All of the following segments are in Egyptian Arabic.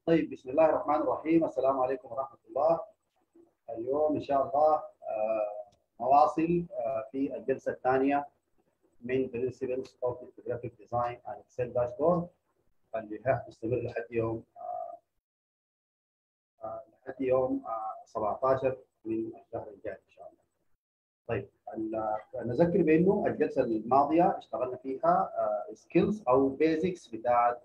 طيب بسم الله الرحمن الرحيم السلام عليكم ورحمه الله اليوم ان شاء الله آه، نواصل آه، في الجلسه الثانيه من Principles of Photographic Design and Excel Dashboard اللي هتستمر لحد يوم آه، آه، لحد يوم آه، 17 من الشهر الجاي ان شاء الله. طيب ال- نذكر بانه الجلسه الماضيه اشتغلنا فيها سكيلز او بيزكس بتاعت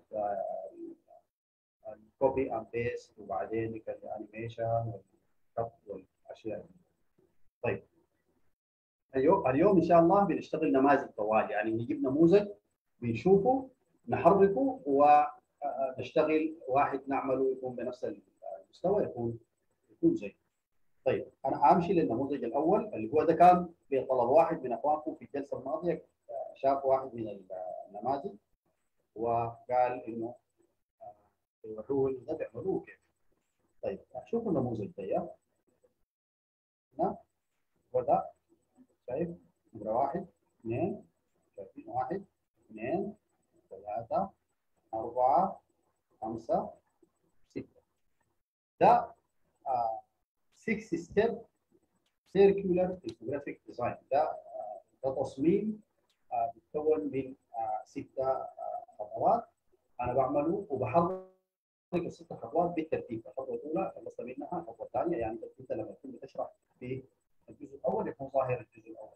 الكوبي اند بيست وبعدين الانيميشن والكت والاشياء دي. طيب اليوم اليوم ان شاء الله بنشتغل نماذج طوال يعني نجيب نموذج بنشوفه نحركه ونشتغل واحد نعمله يكون بنفس المستوى يكون يكون زي طيب انا امشي للنموذج الاول اللي هو ده كان بطلب واحد من اخوانكم في الجلسه الماضيه شاف واحد من النماذج وقال انه يوروه ده بيعملوه كيف طيب شوفوا النموذج ده هنا وده شايف نمرة واحد اثنين شايفين واحد اثنين ثلاثة أربعة خمسة ستة ده 6 ستيب سيركيولار infographic ديزاين ده آه، ده تصميم آه، بيتكون من آه، ستة آه، خطوات أنا بعمله وبحرك الست خطوات بالترتيب الخطوة الأولى خلصت منها الخطوة الثانية يعني أنت لما تكون بتشرح في الجزء الاول يكون ظاهر الجزء الاول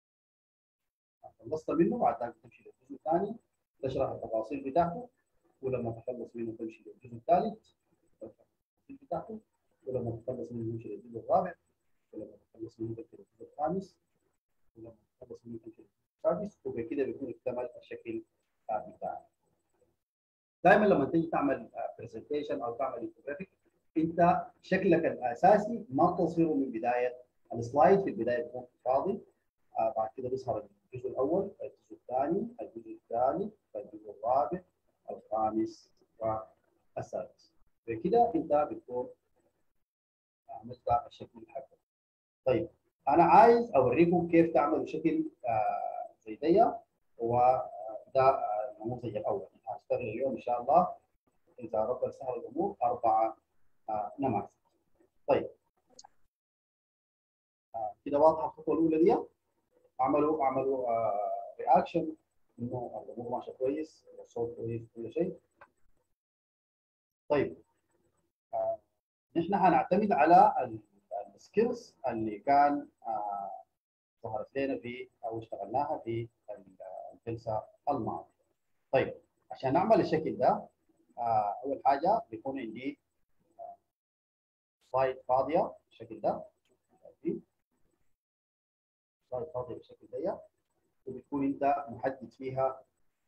خلصت منه بعد ذلك تمشي للجزء الثاني تشرح التفاصيل بتاعته ولما تخلص منه تمشي للجزء الثالث تشرح التفاصيل بتاعته ولما تخلص منه تمشي للجزء الرابع ولما تخلص منه تمشي للجزء الخامس ولما تخلص منه تمشي للجزء السادس وبكده بيكون اكتمل الشكل بتاعك دائما لما تيجي تعمل برزنتيشن او تعمل انفوجرافيك انت شكلك الاساسي ما تصيره من بدايه السلايد في البدايه بيكون فاضي آه بعد كده بيظهر الجزء الاول الجزء الثاني الجزء الثالث الجزء الرابع الخامس والسادس بكده انت بتكون عملت الشكل حقك طيب انا عايز اوريكم كيف تعملوا شكل آه زي ده وده النموذج الاول هشتغل اليوم ان شاء الله اذا ربنا سهل الامور اربعه آه نماذج طيب كده واضحه الخطوه الاولى دي عملوا عملوا آه رياكشن انه الامور ماشيه كويس الصوت كويس كل شيء طيب آه نحن هنعتمد على السكيلز اللي كان آه ظهرت لنا في او اشتغلناها في الجلسه الماضيه طيب عشان نعمل الشكل ده آه اول حاجه بيكون عندي سلايد فاضيه بالشكل ده سلايد فاضيه بالشكل ده وبتكون انت محدد فيها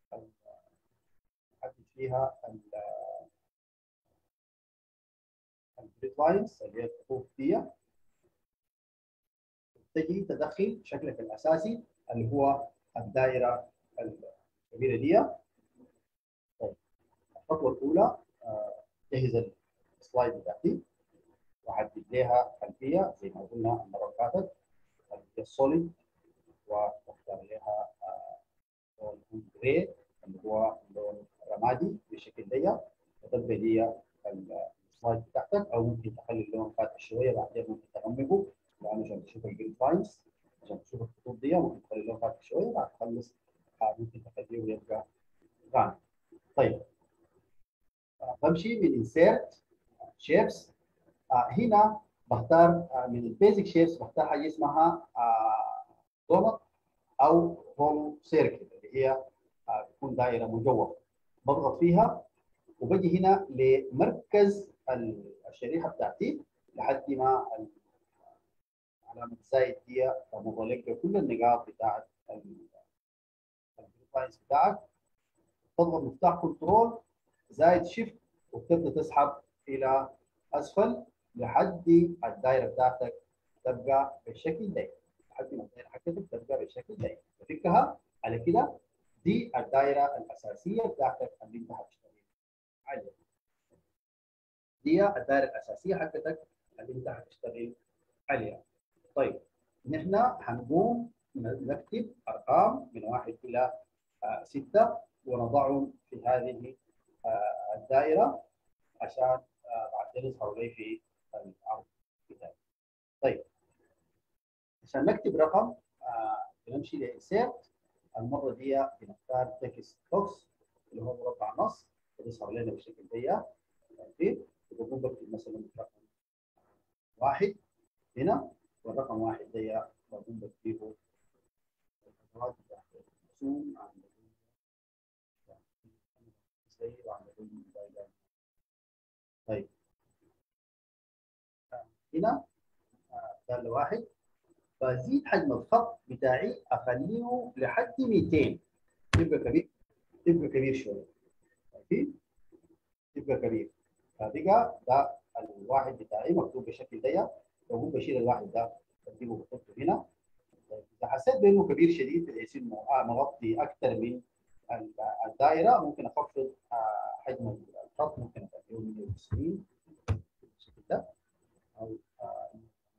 محدد فيها الجريد لاينز اللي هي الخطوط دي تجي تدخل شكلك الاساسي اللي هو الدائره الكبيره دي طيب الخطوه الاولى جهز السلايد بتاعتي واحدد لها خلفيه زي ما قلنا المره اللي فاتت خلفيه سوليد واختار لها لون جري اللي هو لون رمادي بالشكل ده وتبقى دي السلايد بتاعتك او ممكن تخلي اللون فاتح شويه بعدين ممكن تغمقه لانه عشان تشوف الجرين لاينز عشان تشوف الخطوط دي ممكن تخلي اللون فاتح شويه بعد تخلص ممكن تخليه ويبقى غامق طيب بمشي من انسيرت شيبس هنا بختار من البيزك شيبس بختار حاجه اسمها دونت او هولو سيركل اللي هي بتكون دائره مجوفه بضغط فيها وبجي هنا لمركز الشريحه بتاعتي لحد ما علامه الزايد دي تمر لك كل النقاط بتاعت اللاينز بتاعك تضغط مفتاح كنترول زائد شيفت وتبدا تسحب الى اسفل لحد الدائره بتاعتك تبقى بالشكل ده لحد ما الدائره حقتك تبقى بالشكل ده تفكها على كده دي الدائره الاساسيه بتاعتك اللي انت هتشتغل عليها دي الدائره الاساسيه حقتك اللي انت هتشتغل عليها طيب نحن هنقوم نكتب ارقام من واحد الى آه سته ونضعهم في هذه آه الدائره عشان آه، بعدين يظهروا لي في العرض بتاعي طيب عشان نكتب رقم آه، بنمشي لإنسيرت المرة دي بنختار تكست بوكس اللي هو مربع نص بيظهر لنا بالشكل ده شايفين وبقوم بكتب مثلا رقم واحد هنا والرقم واحد ده بقوم بكتبه الخطوات بتاعت الرسوم عن طيب هنا دالة واحد بزيد حجم الخط بتاعي اخليه لحد 200 يبقى كبير يبقى كبير شويه شايفين؟ يبقى كبير فبقى ده الواحد بتاعي مكتوب بالشكل ده بقوم بشيل الواحد ده بجيبه بحطه هنا اذا حسيت بانه كبير شديد بحيث انه آه مغطي اكثر من الدائره ممكن اخفض آه حجم الخط ممكن اخليه 190 بالشكل ده او آه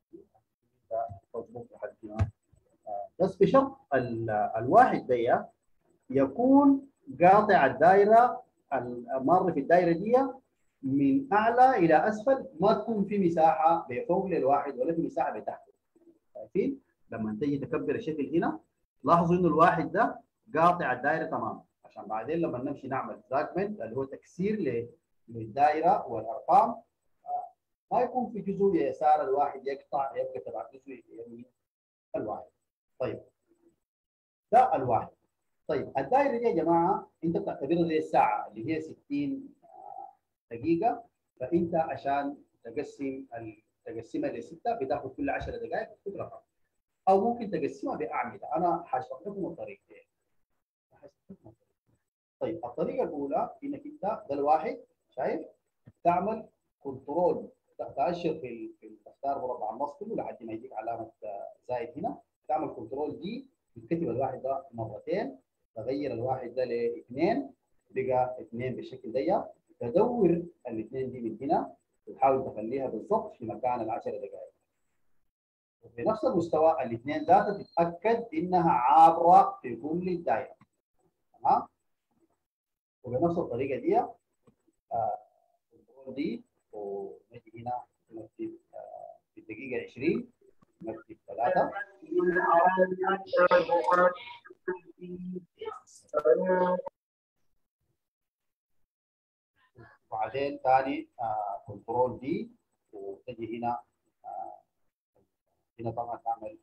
تظبط لحد هنا بس بشرط الواحد ده يكون قاطع الدائره المار في الدائره دي من اعلى الى اسفل ما تكون في مساحه بفوق للواحد ولا في مساحه بتحت شايفين لما تيجي تكبر الشكل هنا لاحظوا انه الواحد ده قاطع الدائره تماما عشان بعدين لما نمشي نعمل فراجمنت اللي هو تكسير للدائره والارقام ما يكون في جزء يسار الواحد يقطع يبقى تبع جزء يمين الواحد طيب ده الواحد طيب الدائره دي يا جماعه انت بتعتبرها زي الساعه اللي هي 60 دقيقه فانت عشان تقسم تقسمها لسته بتاخذ كل 10 دقائق تكتب رقم او ممكن تقسمها باعمده انا حاشرح لكم الطريقتين طيب الطريقه الاولى انك انت ده الواحد شايف تعمل كنترول تاشر في في تختار مربع النص كله لحد ما يجيك علامه زائد هنا تعمل كنترول دي بتكتب الواحد ده مرتين تغير الواحد ده لاثنين بقى اثنين بالشكل ده تدور الاثنين دي من هنا وتحاول تخليها بالضبط في مكان العشر دقائق بنفس المستوى الاثنين ذاتها تتاكد انها عابره في كل الدائره تمام وبنفس الطريقه دي آه دي ونجي هنا نكتب آه في الدقيقه 20 نكتب ثلاثه وبعدين ثاني آه كنترول دي وتجي هنا آه هنا طبعا تعمل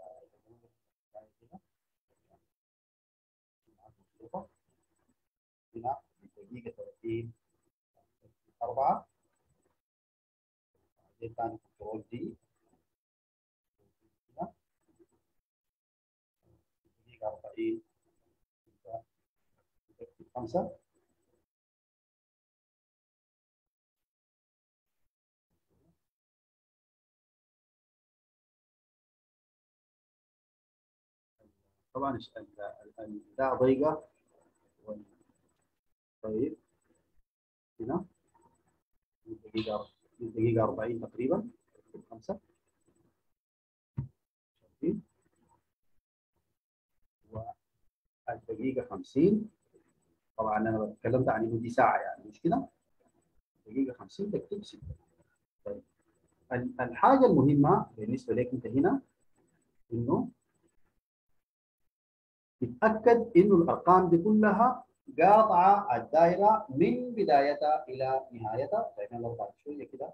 هنا دقيقة 30 4 بعدين ثاني كنترول دي هنا دقيقة 40 5 طبعا البتاع ضيقه طيب هنا دقيقة دقيقة 40 تقريبا خمسة شايفين والدقيقة 50 طبعا أنا تكلمت عن إنه دي ساعة يعني مش كده دقيقة 50 تكتب 6 طيب الحاجة المهمة بالنسبة لك أنت هنا إنه تتاكد انه الارقام دي كلها قاطعه الدائره من بدايتها الى نهايتها خلينا لو بعد شويه كده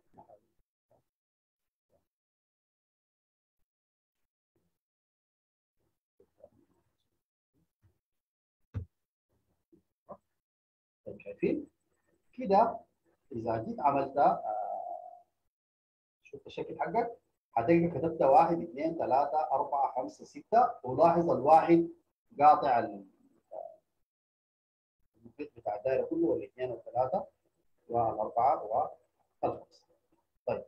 طيب شايفين كده اذا جيت عملت آه شفت الشكل حقك هتلقى كتبت واحد اثنين ثلاثة أربعة خمسة ستة ولاحظ الواحد قاطع المحيط بتاع الدائرة كله والاثنين والثلاثة والأربعة والخمسة. طيب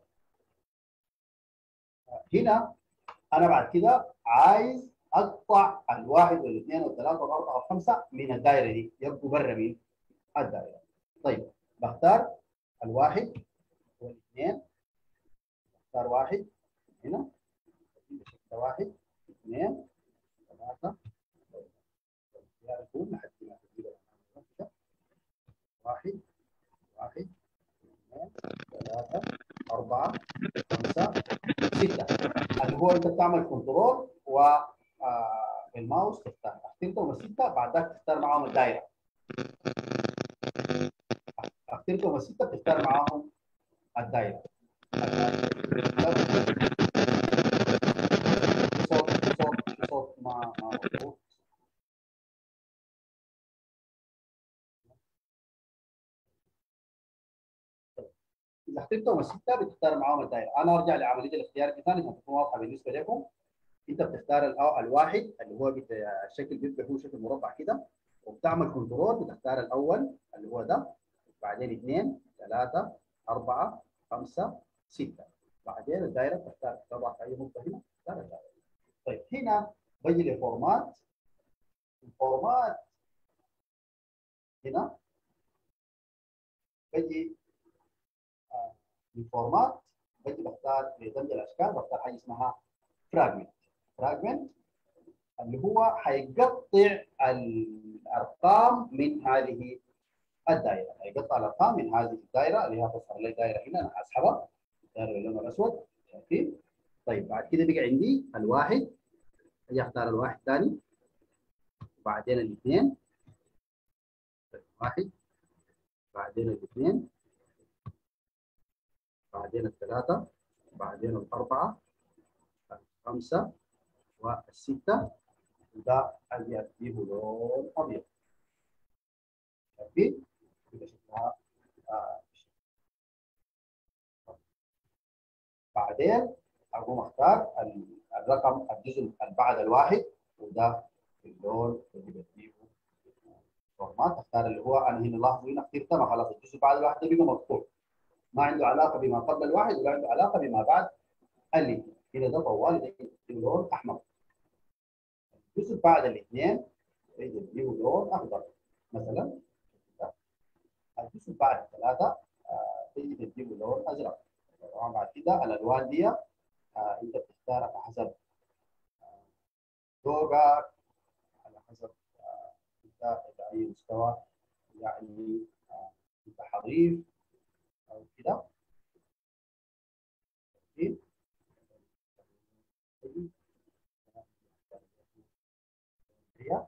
هنا أنا بعد كده عايز أقطع الواحد والاثنين والثلاثة والأربعة والخمسة من الدائرة دي يبقوا برا من الدائرة. طيب بختار الواحد والاثنين بختار واحد هنا بشكل واحد اثنين ثلاثة يكون لحد ما تجيب واحد واحد سته اللي هو انت بتعمل كنترول و آه، بالماوس تختار اخترتهم السته بعد ذاك تختار معاهم الدائره اخترتهم السته بتختار معاهم الدائره صوت صوت صوت ما ما مضبوط اذا اخترتهم السته بتختار معاهم الدائره انا ارجع لعمليه الاختيار دي ثاني عشان تكون واضحه بالنسبه لكم انت بتختار الأ- الواحد اللي هو بت... الشكل بيبقى هو شكل مربع كده وبتعمل كنترول بتختار الاول اللي هو ده بعدين اثنين ثلاثه اربعه خمسه سته بعدين الدائره بتختار تضع في اي نقطه هنا تختار الدائره طيب هنا بجي لفورمات الفورمات هنا بجي آه، الفورمات بجي بختار لدمج الاشكال بختار حاجه اسمها فراجمنت فراجمنت اللي هو حيقطع الارقام من هذه الدائره حيقطع الارقام من هذه الدائره اللي هي تظهر لي دائره هنا انا هسحبها دائره باللون الاسود شايفين طيب بعد كده بقى عندي الواحد اجي اختار الواحد ثاني بعدين الاثنين واحد بعدين الاثنين بعدين الثلاثة بعدين الأربعة الخمسة والستة وده اللي أديه لون أبيض شايفين؟ كده شكلها آه. بعدين أقوم أختار ال- الرقم الجزء اللي بعد الواحد وده اللون اللي بديه فورمات اختار اللي هو انا هنا لاحظوا هنا اخترت ما خلاص الجزء بعد الواحد ده بقى مقطوع ما عنده علاقه بما قبل الواحد ولا عنده علاقه بما بعد اللي هنا ده طوال ده لون احمر الجزء بعد الاثنين يجي له لون اخضر مثلا الجزء بعد الثلاثه آه، تيجي تديه لون ازرق طبعا بعد كده الالوان دي آه، انت بتختار على حسب آه، ذوقك على حسب آه، انت الى اي مستوى يعني آه، انت حريف او كده أوكي؟ هي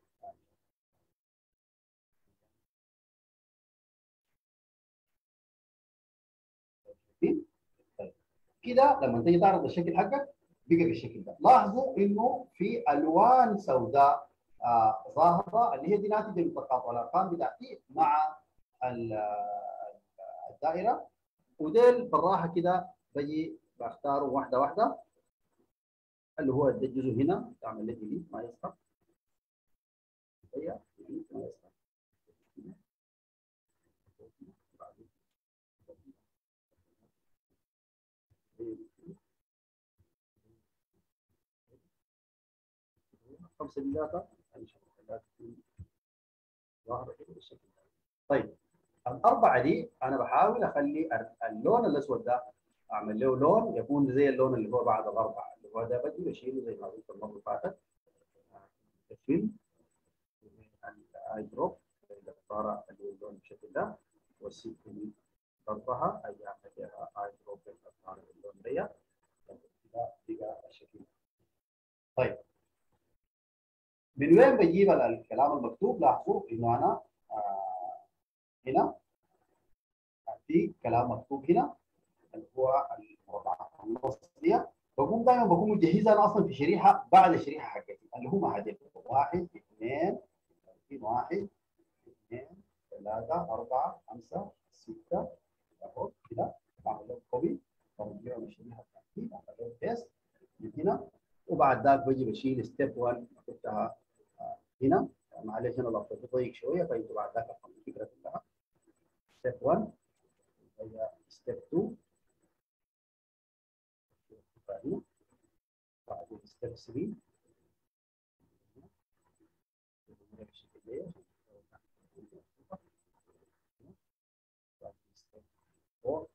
طيب. كده لما تيجي تعرض الشكل حقك بقى بالشكل ده لاحظوا انه في الوان سوداء آه ظاهره اللي هي دي ناتجه من تقاطع الارقام بتاعتي مع ال- آه، الدائره وديل بالراحه كده بجي بختاره واحده واحده اللي هو ده الجزء هنا تعمل له ديليت ما يسقط هي delete ما يسقط خمسة دقيقة إن شاء الله لا تكون ظاهرة كده بالشكل ده. طيب الأربعة دي أنا بحاول أخلي اللون الأسود ده أعمل له لون يكون زي اللون اللي هو بعد الأربعة اللي هو ده بدي بشيله زي ما قلت المرة اللي فاتت الفيل الاي دروب اللي صار اللون بالشكل ده والست دي ضربها أي أعمل اي دروب اللي صار اللون ده كده بقى الشكل طيب من وين بجيب ال- الكلام المكتوب لاحظوا انه انا آه هنا في كلام مكتوب هنا اللي هو المربعات النص دي بقوم دائما بكون مجهزها انا اصلا في شريحه بعد الشريحه حقتي اللي هم هذول واحد اثنين في واحد اثنين ثلاثة أربعة خمسة ستة أهو كده بعمل له كوبي برجعه من الشريحة بتاعتي بعمل له بيست من هنا وبعد ذاك بجي بشيل ستيب 1 احطها آه، هنا معلش انا لفظت ضيق شويه فانتوا بعد ذاك افهموا الفكره كلها ستيب 1 هي ستيب 2 هنا بعدين ستيب 3 بالشكل ده. بعدين ستيب 4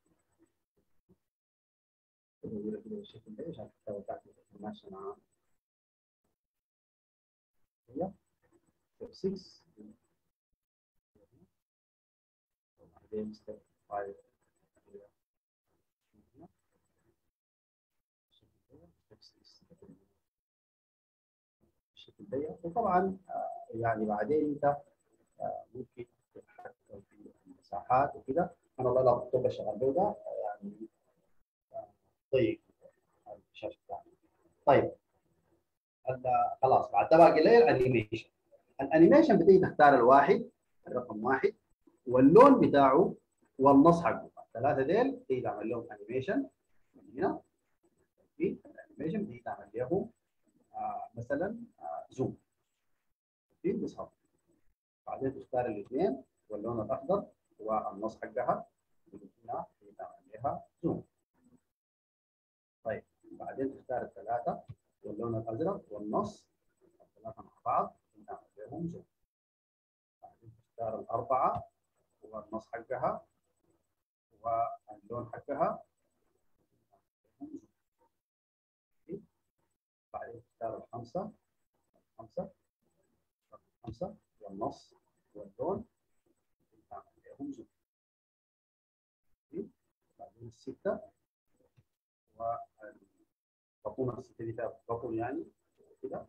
كده كده بالشكل ده عشان الكتابه بتاعتي تكون ماشيه مع هي ستيب 6 وبعدين ستيب 5 وطبعا يعني بعدين انت ممكن تتحكم في المساحات وكده انا والله لا بكتب شغال ده يعني ضيق الشاشه الثانيه طيب خلاص بعد ده باقي لي الانيميشن الانيميشن بتيجي تختار الواحد الرقم واحد واللون بتاعه والنص حقه الثلاثه ديل تيجي تعمل لهم انيميشن من هنا في الانيميشن بتيجي تعمل لهم آه مثلا آه زوم في بيظهر بعدين تختار الاثنين واللون الاخضر والنص حقها هنا تيجي تعمل لها زوم طيب بعدين تختار الثلاثه واللون الازرق والنص الثلاثه مع بعض نعمل لهم زوم بعدين تختار الاربعه والنص حقها واللون حقها بعدين تختار الخمسه الخمسه الخمسه والنص واللون نعمل لهم زوم بعدين السته والبطونه السته دي فيها بطن يعني كده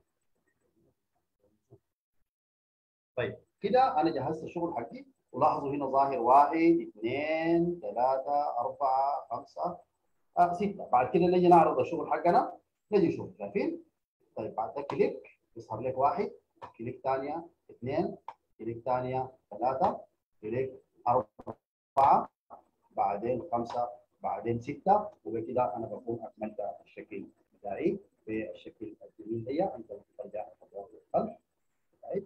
طيب كده انا جهزت الشغل حقي ولاحظوا هنا ظاهر واحد اثنين ثلاثة أربعة خمسة آه ستة بعد كده نجي نعرض الشغل حقنا نجي نشوف شايفين؟ طيب بعد ده كليك يظهر لك واحد كليك ثانية اثنين كليك ثانية ثلاثة كليك أربعة بعدين خمسة بعدين ستة وبكده أنا بكون أكملت الشكل بتاعي بالشكل الجميل دي أنت ترجع خطوات الخلف طيب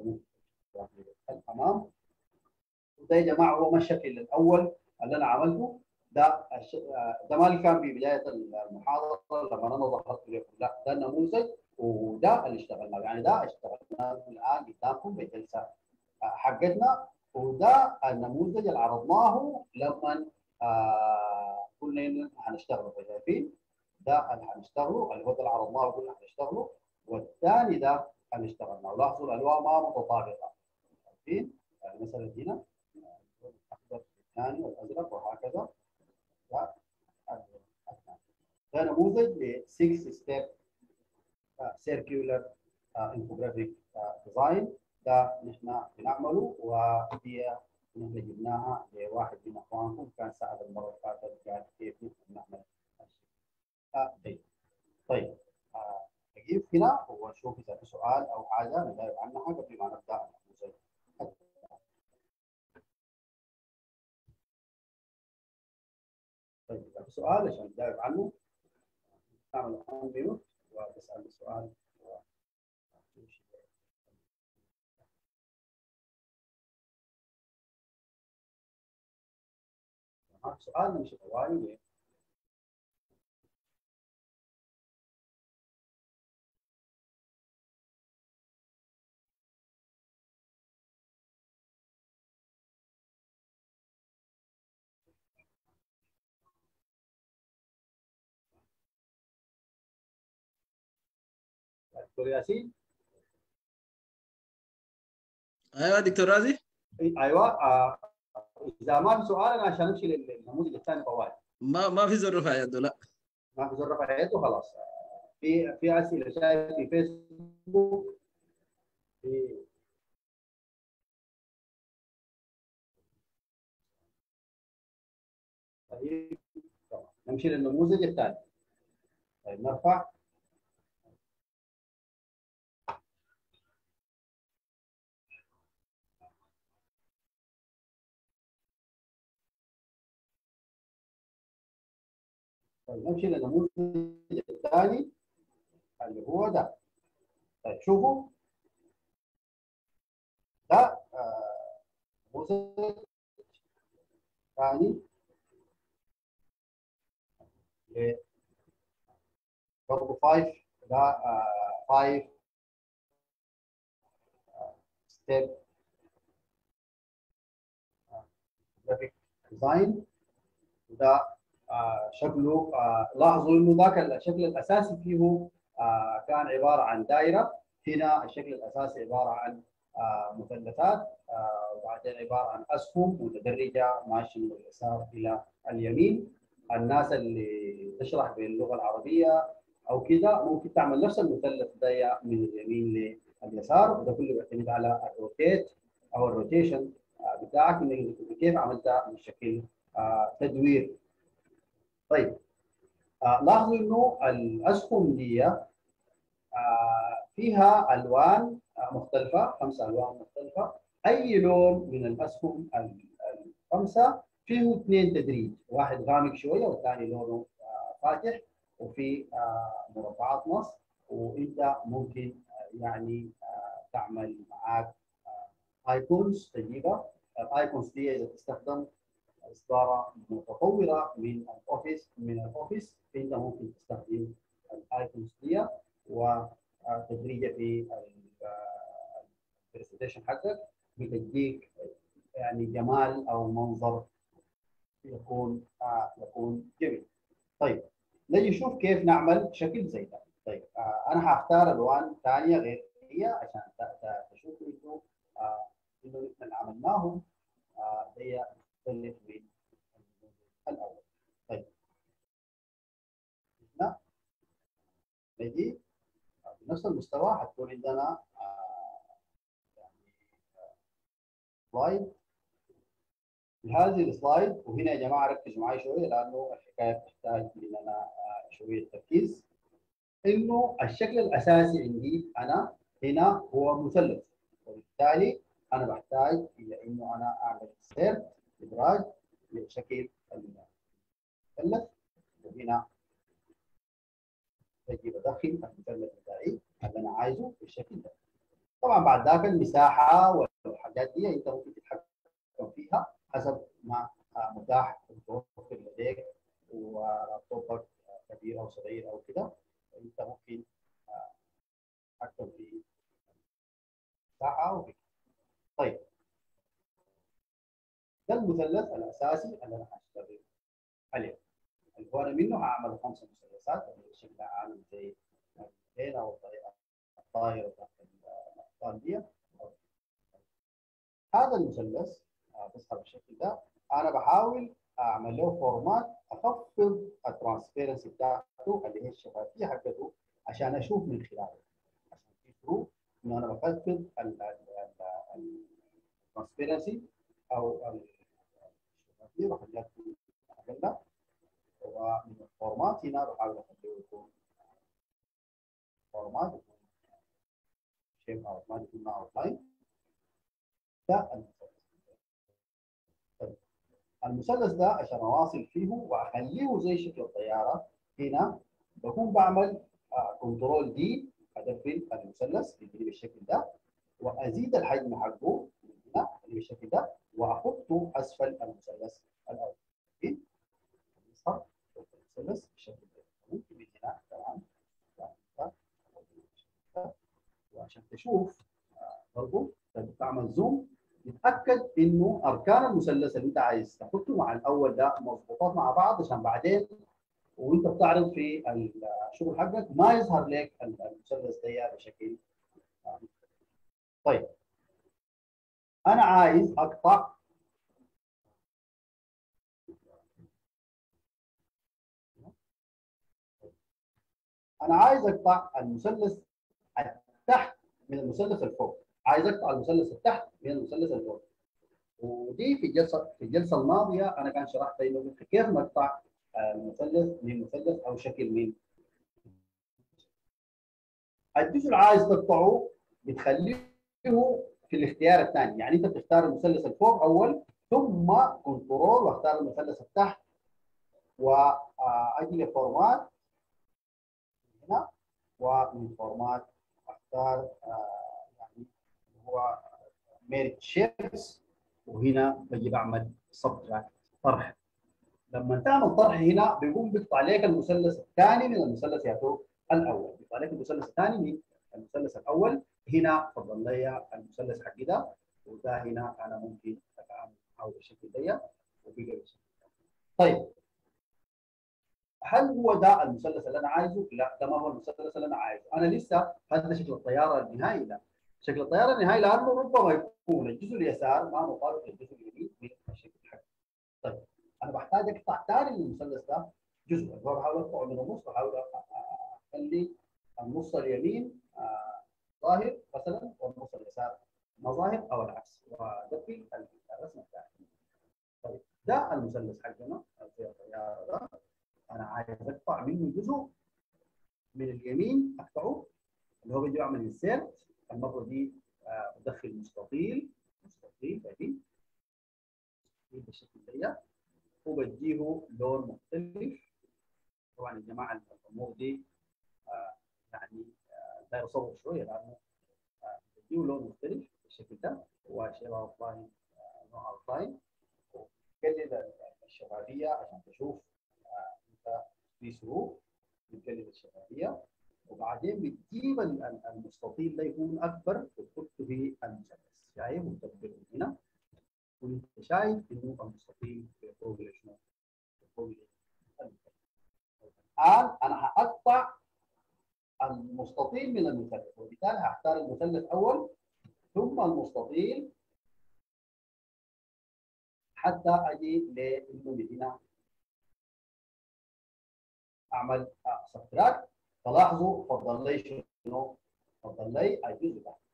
الأمام وده يا جماعه هو ما الشكل الاول اللي انا عملته ده الش... ده ما اللي كان في بدايه المحاضره لما انا ظهرت لكم لا ده النموذج وده اللي اشتغلناه يعني ده اشتغلناه الان قدامكم بالجلسه حقتنا وده النموذج اللي عرضناه لما آه قلنا هنشتغله شايفين ده اللي هنشتغله اللي هو ده اللي عرضناه وقلنا هنشتغله والثاني ده اللي اشتغلناه لاحظوا الالوان ما متطابقه شايفين يعني مثلا هنا الاخضر الثاني والازرق وهكذا ده نموذج ل 6 ستيب سيركيولر انفوجرافيك ديزاين ده نحن بنعمله وهي نحن جبناها لواحد من اخوانكم كان سال المره اللي فاتت قال كيف نحن نعمل الشيء طيب طيب نجيب هنا ونشوف اذا في سؤال او حاجه نجاوب عنها قبل ما نبدا النموذج طيب اذا في سؤال عشان نجاوب عنه تعمل اون ميوت وتسال السؤال معك سؤال نمشي طوالي دكتور ياسين ايوه دكتور رازي ايوه آه. اذا ما في سؤال انا عشان امشي للنموذج الثاني طوال ما ما في زر رفع يده لا ما في زر رفع يده خلاص في في اسئله شايف في فيسبوك في طيب نمشي للنموذج الثاني طيب نرفع طيب نمشي للنموذج الثاني اللي هو ده طيب شوفوا ده نموذج ثاني برضه 5 ده 5 ستيب جرافيك ديزاين وده آه شكله آه لاحظوا انه ذاك الشكل الاساسي فيه آه كان عباره عن دائره هنا الشكل الاساسي عباره عن مثلثات وبعدين عباره عن اسهم متدرجه ماشيه من اليسار الى اليمين الناس اللي تشرح باللغه العربيه او كده ممكن تعمل نفس المثلث ده من اليمين لليسار وده كله بيعتمد على الروتيت او الروتيشن بتاعك انك كيف عملتها بشكل تدوير طيب لاحظوا انه الاسهم دي فيها الوان مختلفه خمسه الوان مختلفه اي لون من الاسهم الخمسه فيه اثنين تدريج واحد غامق شويه والثاني لونه فاتح وفي مربعات نص وانت ممكن يعني تعمل معاك ايكونز تجيبها الايكونز دي اذا تستخدم اصداره متطوره من الاوفيس من الاوفيس انت ممكن تستخدم الايكونز دي وتدريجها في البرزنتيشن حقك بتديك يعني جمال او منظر يكون آه يكون جميل. طيب نجي نشوف كيف نعمل شكل زي ده. طيب آه انا هختار الوان ثانيه غير هي عشان تشوفوا انه آه انه احنا عملناهم آه هي مختلف من الاول. طيب هنا نجي بنفس المستوى حتكون عندنا سلايد هذه السلايد وهنا يا جماعه ركزوا معي شويه لانه الحكايه بتحتاج مننا شويه تركيز انه الشكل الاساسي عندي انا هنا هو مثلث وبالتالي انا بحتاج الى انه انا اعمل سيرت ادراج لشكل المثلث وهنا بجي بدخل المثلث بتاعي اللي انا عايزه بالشكل ده طبعا بعد ذاك المساحه والحاجات دي انت ممكن تتحكم فيها حسب ما متاح متوفر لديك ولابتوبك كبير او صغير او كده انت ممكن تتحكم في المساحه وكده طيب ده المثلث الاساسي اللي انا هشتغل عليه اللي هو انا منه هعمل خمسه مثلثات بالشكل عامل زي هنا او الطائر تحت الاطفال دي هذا المثلث بيظهر بالشكل ده انا بحاول اعمل له فورمات اخفض الترانسبيرنسي بتاعته اللي هي الشفافيه حقته عشان اشوف من خلاله عشان تشوفوا انه انا بخفض الترانسبيرنسي او الشفافيه بخليها اقل ومن الفورمات هنا بحاول اخليه يكون فورمات يكون شيب اوتلاين يكون اوتلاين ده المثلث المثلث ده عشان اواصل فيه واخليه زي شكل الطياره هنا بكون بعمل كنترول دي ادفن المثلث يجي بالشكل ده وازيد الحجم حقه من هنا بالشكل ده واحطه اسفل المثلث الاول يظهر المثلث بالشكل ده ممكن من هنا كمان وعشان تشوف برضه تعمل زوم تتاكد انه اركان المثلث اللي انت عايز تحطه مع الاول ده مظبوطات مع بعض عشان بعدين وانت بتعرض في الشغل حقك ما يظهر لك المثلث ده بشكل طيب انا عايز اقطع انا عايز اقطع المثلث التحت من المثلث الفوق عايز اقطع المثلث التحت من المثلث الفوق ودي في الجلسه في الجلسه الماضيه انا كان شرحت انه كيف نقطع المثلث من مثلث او شكل من الجزء اللي عايز تقطعه بتخليه في الاختيار الثاني يعني انت بتختار المثلث الفوق اول ثم كنترول واختار المثلث التحت واجي لفورمات هنا ومن فورمات اختار يعني هو ميرت شيبس وهنا بجي بعمل سبتراكت طرح لما تعمل طرح هنا بيقوم بيقطع عليك المثلث الثاني من المثلث يا الاول بيقطع عليك المثلث الثاني من المثلث الاول هنا فضل لي المثلث حقي ده وده هنا انا ممكن اتعامل معه بالشكل ده وبقى بالشكل ده طيب هل هو ده المثلث اللي انا عايزه؟ لا ده ما هو المثلث اللي انا عايزه، انا لسه هذا شكل الطياره النهائي لا شكل الطياره النهائي لانه ربما يكون الجزء اليسار ما مطابق للجزء اليمين من الشكل حقه. طيب انا بحتاج اقطع ثاني من المثلث ده جزء بحاول اقطعه من النص بحاول خلي النص اليمين آه، ظاهر مثلا والنص اليسار ما ظاهر او العكس ودقي الرسم بتاعي طيب ده المثلث حقنا زي الطياره ده انا عايز اقطع منه جزء من اليمين اقطعه اللي هو بيجي يعمل انسيرت المره دي آه، بدخل مستطيل مستطيل ادي بالشكل ده وبديه لون مختلف طبعا يا جماعه الامور دي آه، يعني آه، داير اصور شويه لانه آه، بديه لون مختلف بالشكل ده وشيء اوتلاين نوع اوتلاين وقلل الشفافيه عشان تشوف آه، انت في سلوك بتقلل الشفافيه وبعدين بتجيب ال- ال- المستطيل ده يكون اكبر وتحطه في المثلث شايف وتكبره هنا وانت شايف انه المستطيل فوق شنو؟ فوق المثلث. الان انا هقطع المستطيل من المثلث وبالتالي هختار المثلث اول ثم المستطيل حتى اجي لانه من هنا اعمل سبتراكت فلاحظوا فضل لي شنو؟ فضل لي الجزء ده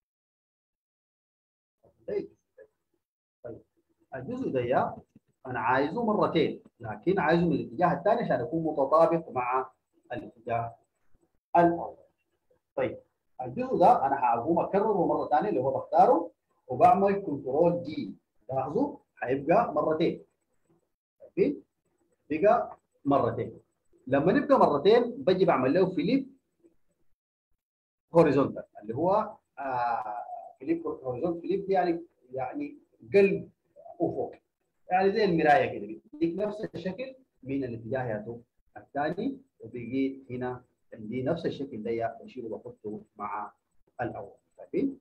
فضل لي الجزء ده طيب الجزء ده يا انا عايزه مرتين لكن عايزه من الاتجاه الثاني عشان يكون متطابق مع الاتجاه الاول طيب الجزء ده انا هقوم اكرره مره ثانيه اللي هو بختاره وبعمل كنترول دي لاحظوا هيبقى مرتين شايفين؟ بقى مرتين لما نبقى مرتين بجي بعمل له فيليب هوريزونتال اللي هو آه فيليب هوريزونتال فيليب دي يعني يعني قلب افق يعني زي المرايه كده بيديك نفس الشكل من الاتجاهات الثاني وبيجي هنا عندي نفس الشكل ده بشيله وبحطه مع الاول شايفين؟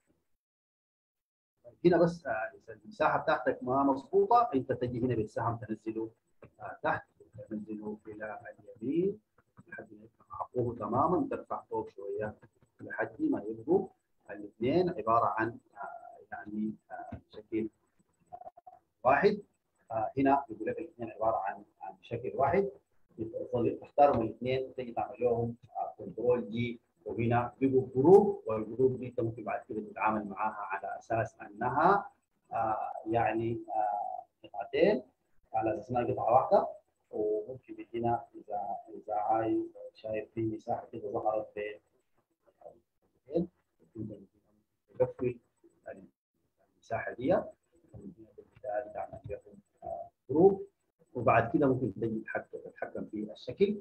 هنا بس آه، إذا المساحه بتاعتك ما مظبوطه انت تجي هنا بالسهم تنزله آه، تحت تنزله الى اليمين لحد ما يبقى معقوه تماما ترفع فوق شويه لحد ما يبقوا الاثنين عباره عن آه، يعني آه، شكل آه، واحد آه، هنا يقول لك الاثنين عباره عن عن شكل واحد تظل تختارهم الاثنين تيجي تعمل لهم كنترول جي وهنا بيبقوا جروب والجروب دي انت ممكن بعد كده تتعامل معاها على اساس انها آه يعني آه قطعتين على اساس انها قطعه واحده وممكن من هنا اذا اذا عايز شايف في مساحه كده ظهرت بين الجزئين، تقفل المساحه دي ومن هنا بالتالي تعمل لهم آه، جروب وبعد كده ممكن تجي تتحكم تتحكم في الشكل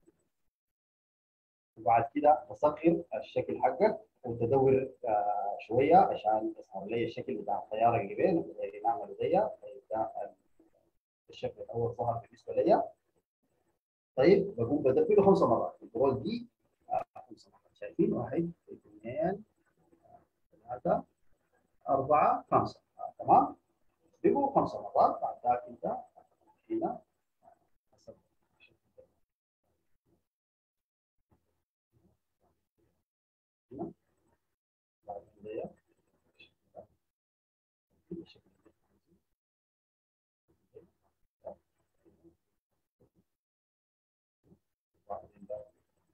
وبعد كده تصغر الشكل حقك وتدور آه شويه عشان يظهر لي الشكل بتاع الطياره اللي بين اللي نعمله دي ده الشكل الاول ظهر بالنسبه لي طيب بقوم بدبله خمس مرات كنترول دي آه خمس مرات شايفين واحد اثنين آه، ثلاثه اربعه خمسه آه تمام بيبقوا خمس مرات بعد ذاك انت هنا حسب الشكل ده. هنا بعد كده بالشكل ده. وبعدين ده.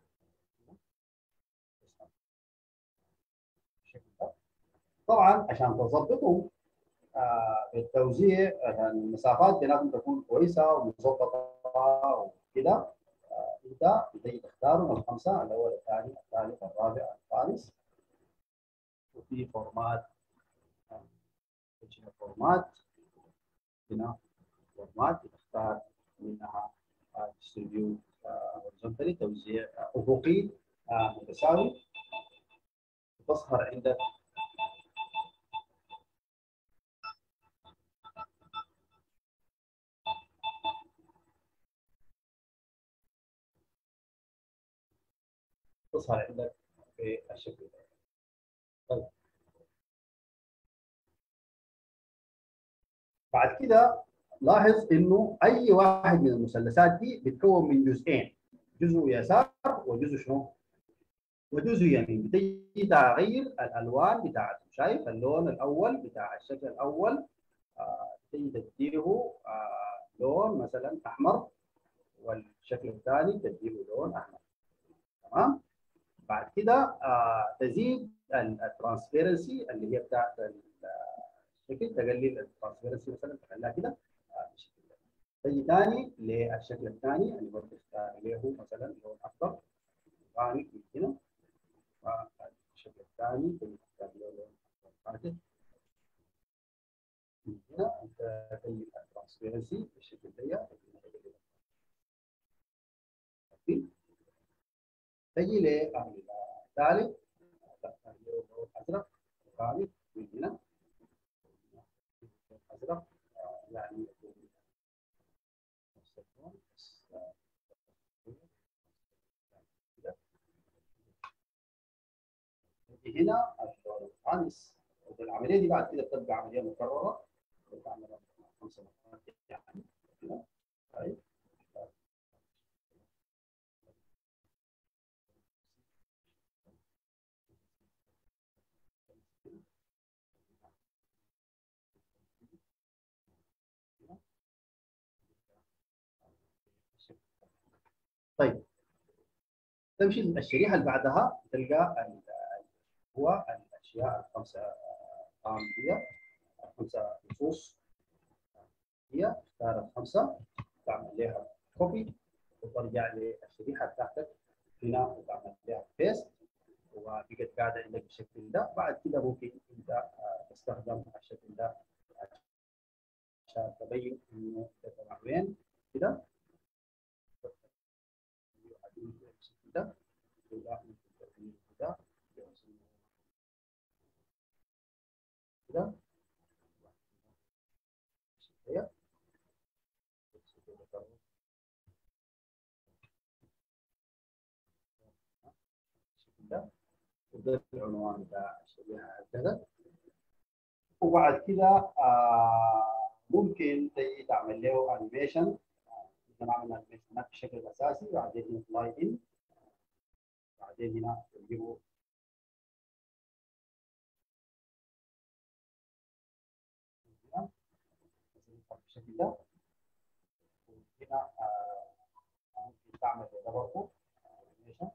بالشكل ده. طبعا عشان تظبطهم آه، بالتوزيع عشان المسافات بيناتهم تكون كويسه ومظبطه وكده آه، انت بتجي تختار من الخمسه الاول الثاني الثالث الرابع الخامس وفي فورمات آه، تجي فورمات هنا فورمات بتختار منها ديستريبيوت هوريزونتالي توزيع آه، افقي آه، متساوي تظهر عندك تظهر عندك في الشكل ده. طيب. بعد كده لاحظ انه اي واحد من المثلثات دي بتكون من جزئين جزء يسار وجزء شنو؟ وجزء يمين بتيجي تغير الالوان بتاعته شايف اللون الاول بتاع الشكل الاول آه تيجي تديه آه لون مثلا احمر والشكل الثاني تديه لون احمر تمام بعد كده آه تزيد الترانسبيرنسي اللي هي بتاعت الشكل تقلل الترانسبيرنسي مثلا تخليها كده آه بالشكل ده تجي ثاني للشكل الثاني اللي برضه اختار له مثلا لون اخضر ثاني من هنا والشكل الثاني تجي تختار له لون اخضر من هنا انت تجي الترانسبيرنسي بالشكل ده تجي للثالث الازرق الثالث من هنا الازرق يعني هنا اللون الخامس العمليه دي بعد كده بتبقى عمليه مكرره بتعملها خمس مرات يعني كده طيب طيب تمشي الشريحه اللي بعدها تلقى هو الاشياء الخمسه طعم هي خمسه نصوص هي اختار الخمسه تعمل لها كوبي وترجع للشريحه بتاعتك هنا وتعمل لها بيست وبقت قاعده عندك بالشكل ده بعد كده ممكن انت تستخدم الشكل ده عشان تبين انه تمام وين كده ده وده ده كده كده ده وده العنوان بتاع الشريحه هكذا وبعد كده آه ممكن تيجي تعمل له انيميشن احنا عملنا انيميشنات بشكل اساسي بعدين هنا فلاي ان بعدين هنا تجيبوا بالشكل ده وهنا ممكن تعمل ده برضه انيميشن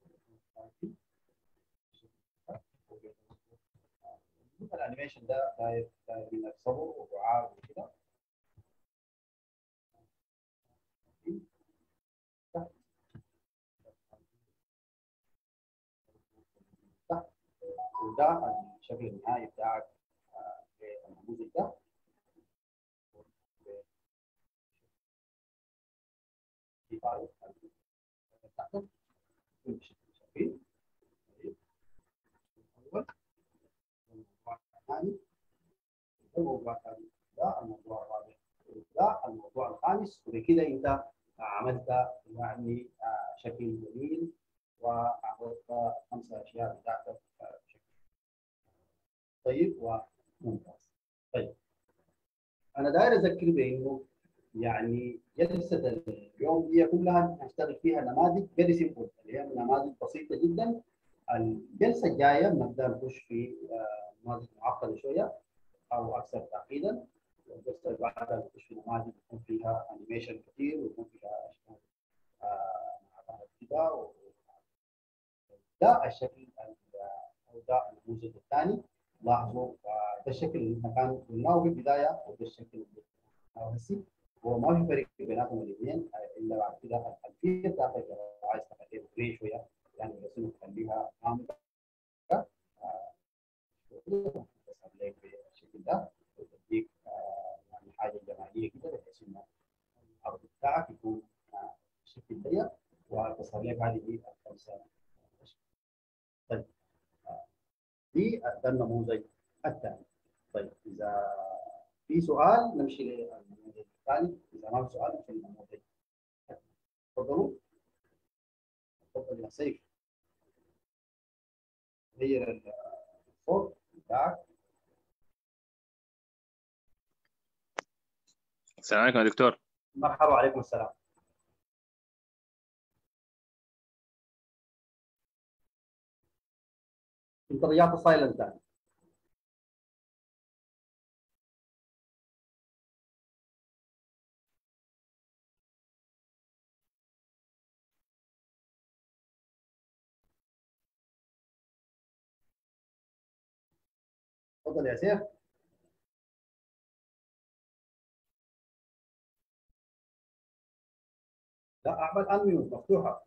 الانيميشن ده داير داير من الصبر ودعاء وكده وده الشكل النهائي بتاعك النموذج ده في طريق بتاعتك بشكل شكل الاول الموضوع الثاني الموضوع الثاني ده الموضوع الرابع ده الموضوع الخامس وبكده انت عملت يعني شكل جميل وعملت خمسة أشياء بتاعتك بشكل طيب وممتاز طيب أنا داير أذكر بأنه يعني جلسة اليوم هي كلها هنشتغل فيها نماذج فيري سيمبل اللي هي نماذج بسيطة جدا الجلسة الجاية بنبدأ نخش في نماذج معقدة شوية أو أكثر تعقيدا والجلسة اللي بعدها نخش في نماذج يكون فيها أنيميشن كثير ويكون فيها أشكال مع كده ده الشكل او ده النموذج الثاني لاحظوا ده الشكل اللي احنا كان قلناه في البدايه وده الشكل اللي هسي هو ما في فرق بيناتهم الاثنين الا بعد كده الخلفيه بتاعتك لو عايز تخليها جري شويه يعني الرسوم تخليها غامقه لك بالشكل ده وتديك يعني حاجه جماليه كده بحيث انه العرض بتاعك يكون بالشكل ده وتصل لك هذه الخمسه طيب دي ده النموذج الثاني طيب اذا في سؤال نمشي للنموذج الثاني اذا ما في سؤال نمشي للنموذج تفضلوا تفضل يا سيف غير الصوت بتاعك السلام عليكم يا دكتور مرحبا وعليكم السلام انت رجعت سايلنت ثاني تفضل يا سيف لا اعمل انميوت مفتوحه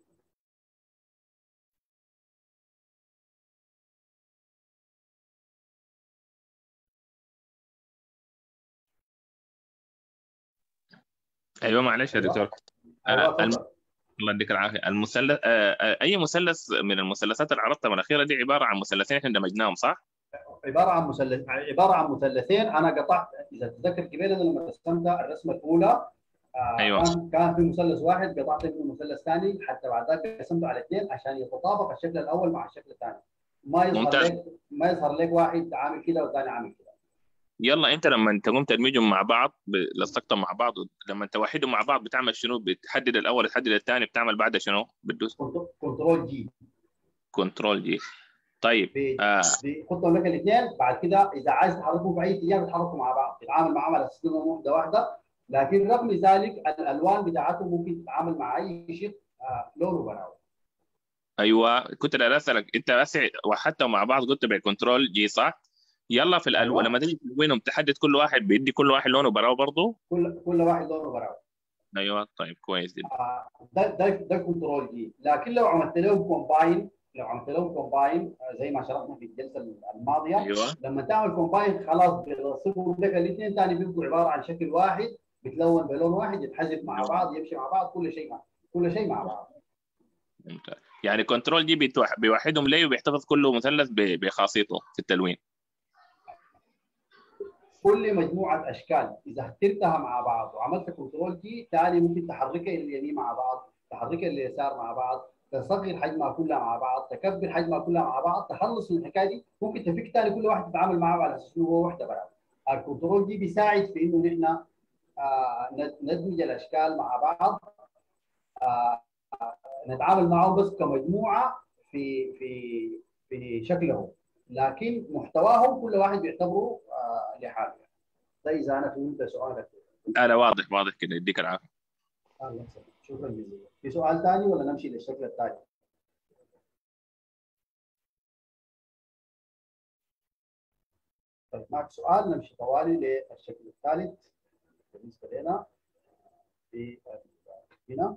ايوه معلش يا أيوة. دكتور أيوة، آه، الم- تفضل. الله يديك العافيه المثلث آه، آه، اي مثلث من المثلثات اللي عرضتها من الاخيره دي عباره عن مثلثين احنا دمجناهم صح؟ عباره عن مثلث عباره عن مثلثين انا قطعت اذا تتذكر قبل أنا لما رسمت الرسمه الاولى آه أيوة. كان كان في مثلث واحد قطعت منه مثلث ثاني حتى بعد ذلك قسمته على اثنين عشان يتطابق الشكل الاول مع الشكل الثاني ما يظهر ممتاز. لك ما يظهر لك واحد عامل كده والثاني عامل كده يلا انت لما تقوم تدمجهم مع بعض ب- لصقتهم مع بعض لما توحدهم مع بعض بتعمل شنو؟ بتحدد الاول تحدد الثاني بتعمل بعدها شنو؟ بتدوس كنت- كنترول جي كنترول جي طيب بي- آه بيحطهم لك الاثنين بعد كده اذا عايز تحركهم في اي اتجاه بتحركوا مع بعض تتعامل معهم على اساس انهم وحده واحده لكن رغم ذلك الالوان بتاعتهم ممكن تتعامل مع اي شيء آه لونه براوي ايوه كنت بدي اسالك انت بس وحدتهم مع بعض قلت بالكنترول جي صح؟ يلا في الالوان أيوة. لما تيجي تلوينهم تحدد كل واحد بيدي كل واحد لونه براو برضه كل كل واحد لونه براوي ايوه طيب كويس جدا آه، ده ده ده كنترول جي لكن لو عملت لهم كومباين لو عملت لهم كومباين زي ما شرحنا في الجلسه الماضيه ايوه لما تعمل كومباين خلاص بيصيروا لك الاثنين ثاني بيبقوا عباره عن شكل واحد بتلون بلون واحد يتحذف مع بعض يمشي مع بعض كل شيء مع كل شيء مع بعض ممتاز يعني كنترول جي بيتوح- بيوحدهم ليه وبيحتفظ كل مثلث ب- بخاصيته في التلوين كل مجموعه اشكال اذا اخترتها مع بعض وعملت كنترول جي ثاني ممكن تحركها اليمين مع بعض تحركها اليسار مع بعض تصغر حجمها كلها مع بعض تكبر حجمها كلها مع بعض تخلص من الحكايه دي ممكن تفك ثاني كل واحد تتعامل معه على اساس انه هو وحده براوي الكنترول دي بيساعد في انه نحن آه ند- ندمج الاشكال مع بعض آه آه، نتعامل معهم بس كمجموعه في في في شكلهم لكن محتواهم كل واحد بيعتبره آه لحاله ده اذا انا فهمت سؤالك انا واضح واضح كده يديك العافيه الله يسلمك شكرا جزيلا في سؤال ثاني ولا نمشي للشكل الثاني؟ طيب معك سؤال نمشي طوالي للشكل الثالث بالنسبه لنا في هنا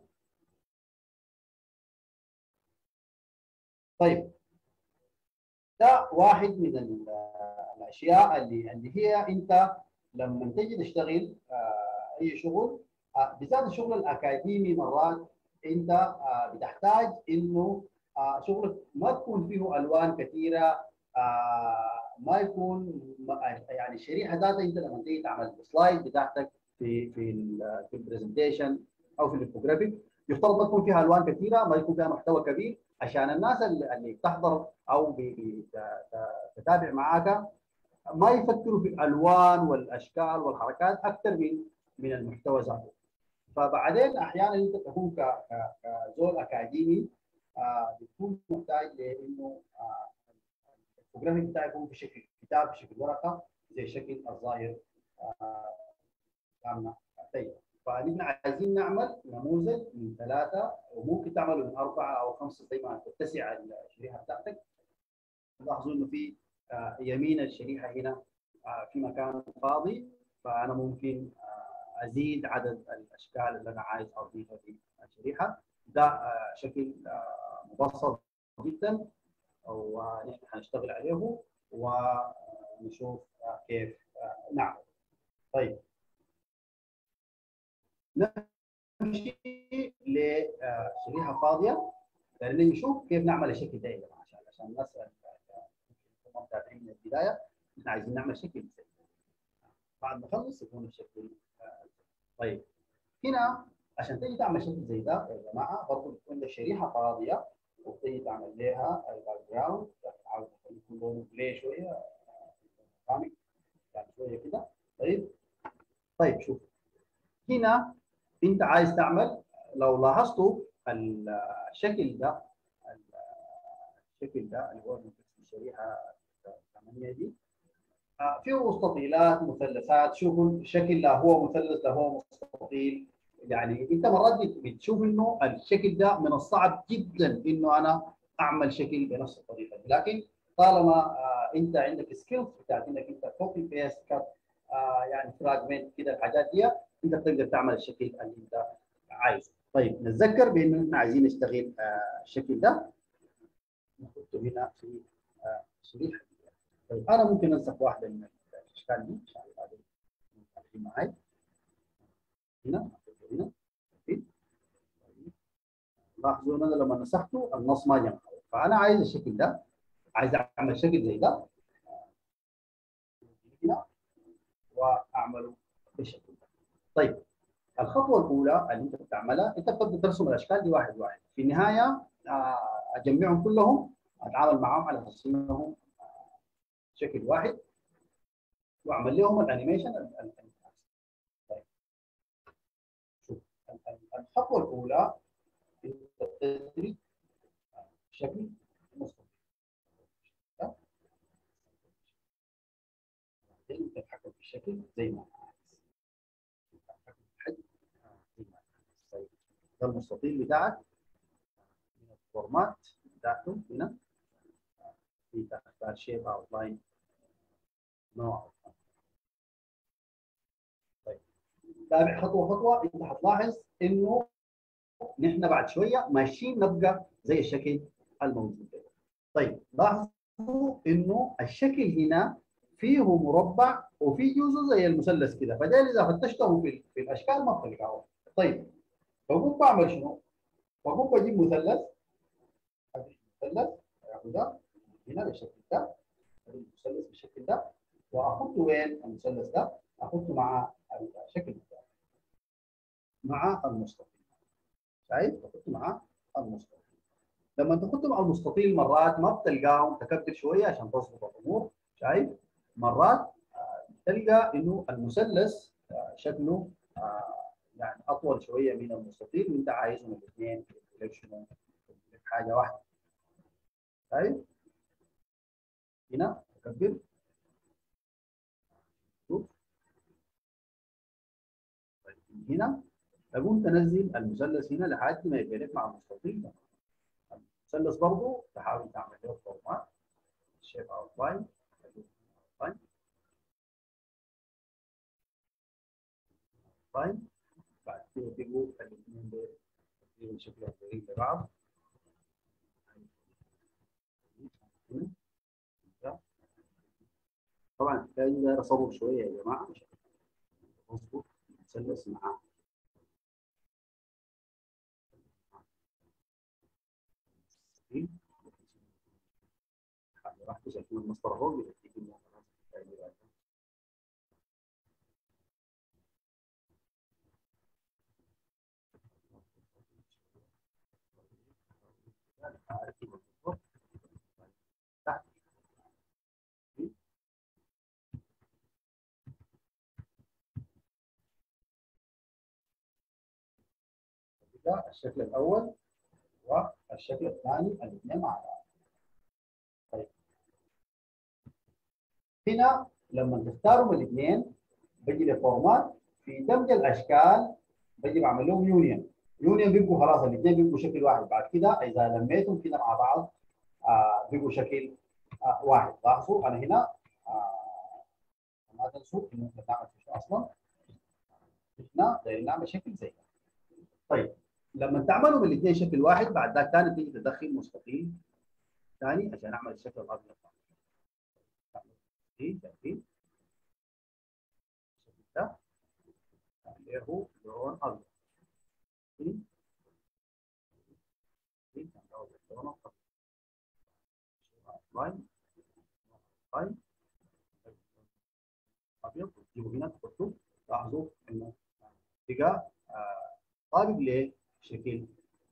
طيب ده واحد من ال- الاشياء اللي اللي هي انت لما تجي تشتغل آه، اي شغل آه، بالذات الشغل الاكاديمي مرات انت آه، بتحتاج انه آه، شغلك ما تكون فيه الوان كثيره آه، ما يكون ما- يعني الشريحه ذاتها انت لما تيجي تعمل السلايد بتاعتك في في ال في البرزنتيشن او في الانفوجرافيك يفترض ما تكون فيها الوان كثيره ما يكون فيها محتوى كبير عشان الناس اللي اللي بتحضر او بي- بي- ت- ت- تتابع معاك ما يفكروا في الالوان والاشكال والحركات اكثر من من المحتوى ذاته فبعدين احيانا انت تكون ك- ك- كزول اكاديمي آه، بتكون محتاج لانه آه، الفوتوغرافي بتاعك يكون بشكل كتاب بشكل ورقه زي الشكل الظاهر آه، قدامنا طيب فنحن عايزين نعمل نموذج من ثلاثه وممكن تعمله من اربعه او خمسه زي ما تتسع الشريحه بتاعتك لاحظوا انه في آه، يمين الشريحه هنا آه، في مكان فاضي فانا ممكن آه، ازيد عدد الاشكال اللي انا عايز اضيفها في الشريحه ده آه، شكل آه، مبسط جدا ونحن حنشتغل عليه ونشوف آه، كيف آه، نعمل طيب نمشي لشريحه فاضيه خلينا نشوف كيف نعمل الشكل ده يا جماعه عشان عشان الناس اللي متابعين من البدايه احنا عايزين نعمل شكل زي بعد ما نخلص يكون الشكل آه، طيب هنا عشان تيجي تعمل شكل زي ده يا جماعه برضه بتكون لك شريحه فاضيه وتيجي تعمل لها الباك جراوند عاوز تخليه يكون لونه جراي شويه آه، غامق يعني شويه كده طيب طيب شوف هنا انت عايز تعمل لو لاحظتوا الشكل ده الشكل ده اللي هو من الشريحه 8 دي آه، فيه مستطيلات مثلثات شوفوا الشكل لا هو مثلث لا هو مستطيل يعني انت مرات بت- بتشوف انه الشكل ده من الصعب جدا انه انا اعمل شكل بنفس الطريقه دي لكن طالما آه انت عندك سكيلز بتاعت انك انت كوبي بيست كات آه يعني فراجمنت كده الحاجات دي انت بتقدر تعمل الشكل اللي انت عايزه طيب نتذكر بانه احنا عايزين نشتغل آه الشكل ده نحطه هنا في آه شريحه طيب انا ممكن انسخ واحده من الاشكال دي عشان بعدين معي هنا هنا لاحظوا انا لما نسخته النص ما جمع فانا عايز الشكل ده عايز اعمل شكل زي ده هنا واعمله بالشكل ده طيب الخطوه الاولى اللي انت بتعملها انت بتبدا ترسم الاشكال دي واحد واحد في النهايه اجمعهم كلهم اتعامل معهم على اساس انهم شكل واحد واعمل لهم الانيميشن طيب شوف الخطوه الاولى تدري شكل مستطيل بعدين تتحكم في الشكل زي ما عايز تتحكم في الحجم زي ما عايز طيب ده المستطيل بتاعك من الفورمات بتاعته هنا في تختار شيب اوت لاين نوع طيب تابع خطوه خطوه انت هتلاحظ انه نحن بعد شويه ماشيين نبقى زي الشكل الموجود ده. طيب لاحظوا انه الشكل هنا فيه مربع وفي جزء زي المثلث كده فده اذا فتشته في, في الاشكال ما بتلقاه طيب بقوم بعمل شنو؟ بقوم بجيب مثلث مثلث ده هنا بالشكل ده المثلث بالشكل ده واحطه وين المثلث ده؟ احطه مع الشكل ده مع المستطيل شايف تحط مع المستطيل لما تحط مع المستطيل مرات ما بتلقاهم تكبر شويه عشان تظبط الامور شايف مرات تلقى انه المثلث شكله يعني اطول شويه من المستطيل وانت عايزهم الاثنين في الكوليكشن حاجه واحده شايف هنا تكبر شوف هنا تقوم تنزل المثلث هنا لحد ما يبقى مع المستطيل ده المثلث برضه تحاول تعمل له فورمات شيب اوت لاين لاين بعد كده تجوا الاثنين دول تجيبوا شكلهم قريب لبعض طبعا الحكايه دي دايره صبر شويه يا جماعه عشان تظبط المثلث مع راح شايفين المسطره فوق بتديك ده الشكل الاول والشكل الثاني الاثنين مع بعض طيب هنا لما تختاروا الاثنين بجي لفورمات في دمج الاشكال بجي بعمل لهم يونيون يونيون بيبقوا خلاص الاثنين بيبقوا شكل واحد بعد كده اذا لميتهم كده مع بعض آه بيبقوا شكل آه واحد لاحظوا انا هنا آه ما تنسوا انه بنعمل شو اصلا هنا دايرين نعمل شكل زي ده طيب لما تعملوا الاثنين شكل واحد بعد ذاك ثاني تيجي تدخل مستطيل ثاني عشان اعمل الشكل الابيض دي شايفين الشكل ده اللي هو لون ابيض لون لاين لاين ابيض تجيبوا هنا تحطوا لاحظوا انه بقى طابق لشكل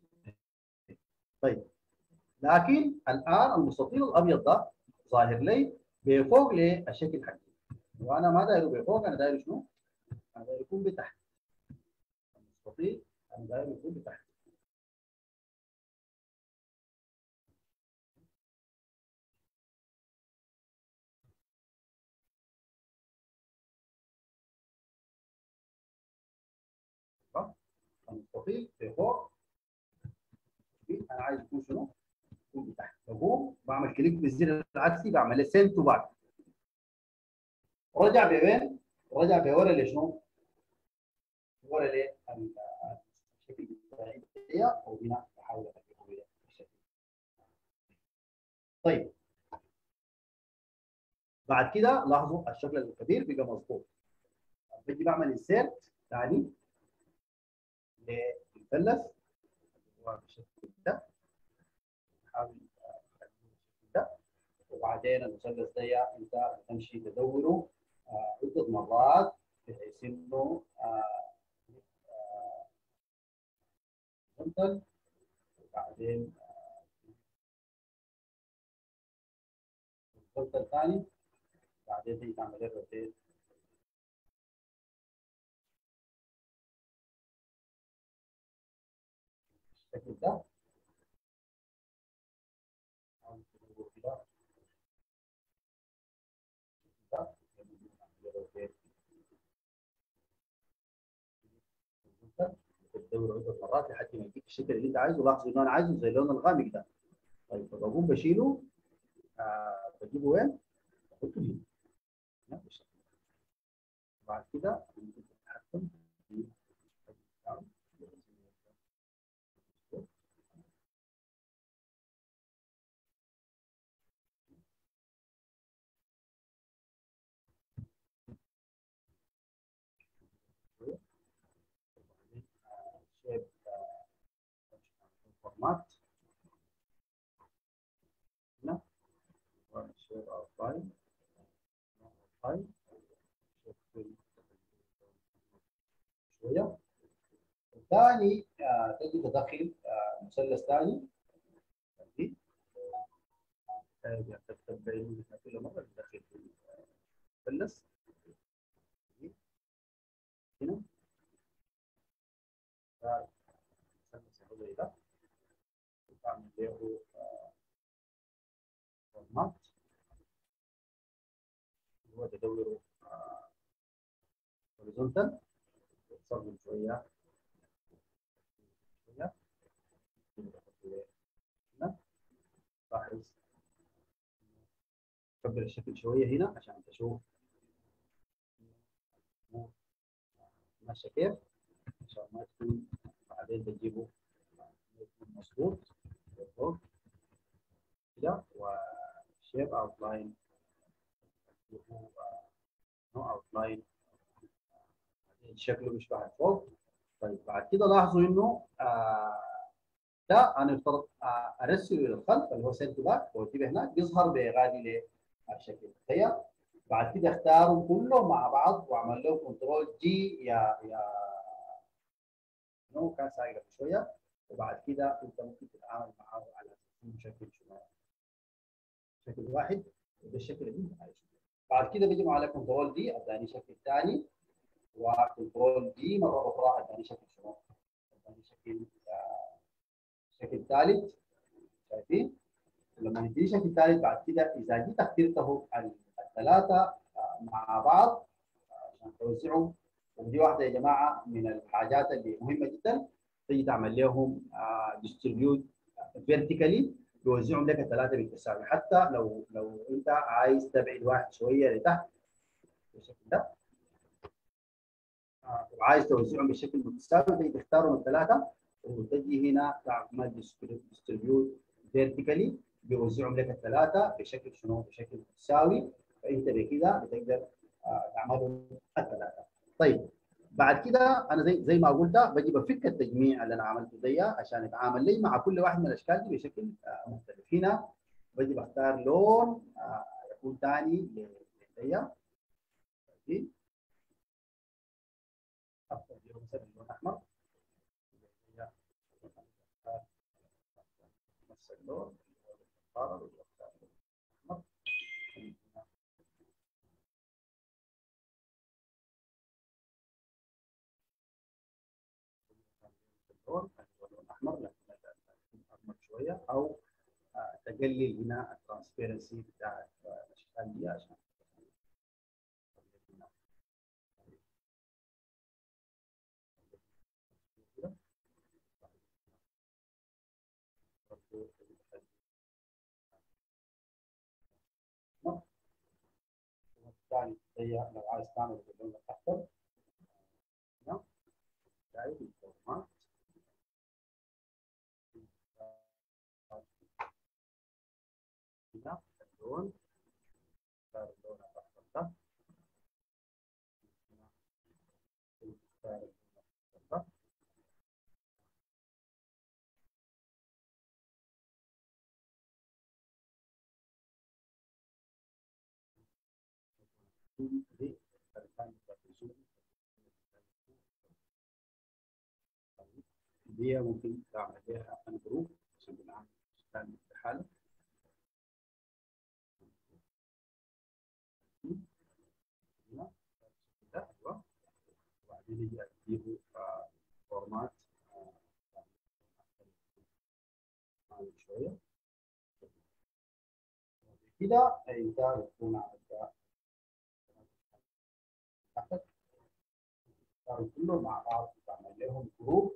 طيب لكن الان المستطيل الابيض ده ظاهر لي بفوق للشكل حقي وانا ما دايره بفوق انا دايره شنو؟ انا دايره يكون بتحت المستطيل انا دايره يكون بتحت المستطيل في فوق انا عايز يكون شنو؟ يكون بتحت بقوم بعمل كليك بالزر العكسي بعمل له سيند تو باك رجع بوين؟ رجع بورا لشنو؟ ورا ليه؟ الشكل بتاعي او هنا بحاول اجيبه بالشكل طيب بعد كده لاحظوا الشكل الكبير بقى مظبوط بجي بعمل انسيرت ثاني للمثلث هو بالشكل ده نحاول بالشكل ده وبعدين المثلث ده انت بتمشي تدوره آه، عده مرات بحيث انه هوريزونتال وبعدين هوريزونتال ثاني بعدين تيجي تعمل روتيت بالشكل ده حاول تدور كده ده نعمل روتيت تدور عده مرات لحد ما يديك الشكل اللي انت عايزه لاحظوا ان انا عايزه زي اللون الغامق ده طيب فبقوم بشيله آه بجيبه وين؟ بحطه هنا هنا بالشكل ده. بعد كده ممكن تتحكم في shape format هنا shape outline outline شوية ثاني تجي تدخل آه، مثلث ثاني دي تكتب بعيد كل مرة تدخل في المثلث دي. هنا مثلث زي ده وتعمل له فورمات هو تدوره هوريزونتال تصمم شوية شوية هنا لاحظ كبر الشكل شوية هنا عشان تشوف ماشي كيف عشان ما تكون بعدين تجيبه يكون مظبوط بالضبط كده وشيب اوتلاين نو اوتلاين شكله بيشبه الفوق طيب بعد كده لاحظوا انه آه ده انا افترض آه ارسله الى الخلف اللي هو سنت باك وانتبه هناك بيظهر بغادي للشكل تخيل بعد كده اختاروا كلهم مع بعض واعمل له كنترول جي يا يا نو كان سايق شويه وبعد كده انت ممكن تتعامل معاه على شكل شنو شكل واحد وده الشكل اللي انت عايزه بعد كده بيجي على كنترول دي اداني شكل ثاني وكنترول دي مره اخرى اداني شكل شنو؟ اداني شكل آه شكل ثالث شايفين؟ لما يديني شكل ثالث بعد كده اذا جيت اخترته الثلاثه آه مع بعض عشان توزعوا ودي واحده يا جماعه من الحاجات اللي مهمه جدا تيجي تعمل لهم ديستريبيوت فيرتيكالي بيوزعهم لك الثلاثه بالتساوي حتى لو لو انت عايز تبعد واحد شويه لتحت بالشكل ده آه، وعايز توزعهم بشكل متساوي تيجي تختارهم الثلاثه وتجي هنا تعمل ديستريبيوت فيرتيكالي بيوزعهم لك الثلاثه بشكل شنو؟ بشكل متساوي فانت بكده بتقدر آه، تعملهم الثلاثه. طيب بعد كده انا زي زي ما قلت بجي بفك التجميع اللي انا عملته دي عشان يتعامل لي مع كل واحد من الاشكال دي بشكل آه، مختلف هنا بجي بختار لون آه، يكون ثاني لدي دي اختار له مثلا لون احمر نفس اللون اختار احمر اللون اللون الاحمر لكن يكون اغمق شويه او آه، تقلل هنا الترانسبيرنسي بتاع الاشكال دي عشان الثاني زي لو عايز تعمل باللون الاحمر هنا جاي الفورمات هنا اللون اختار اللون الاحمر ده هنا اختار اللون الاحمر ده دي الفان تلفزيون دي ممكن تعمل عليها ان جروب عشان نعمل اشكال بحالة هنا ده ايوه وبعدين يجي اديه فورمات شويه كده انت بتكون عملت تحت صاروا كلهم مع بعض تعمل لهم جروب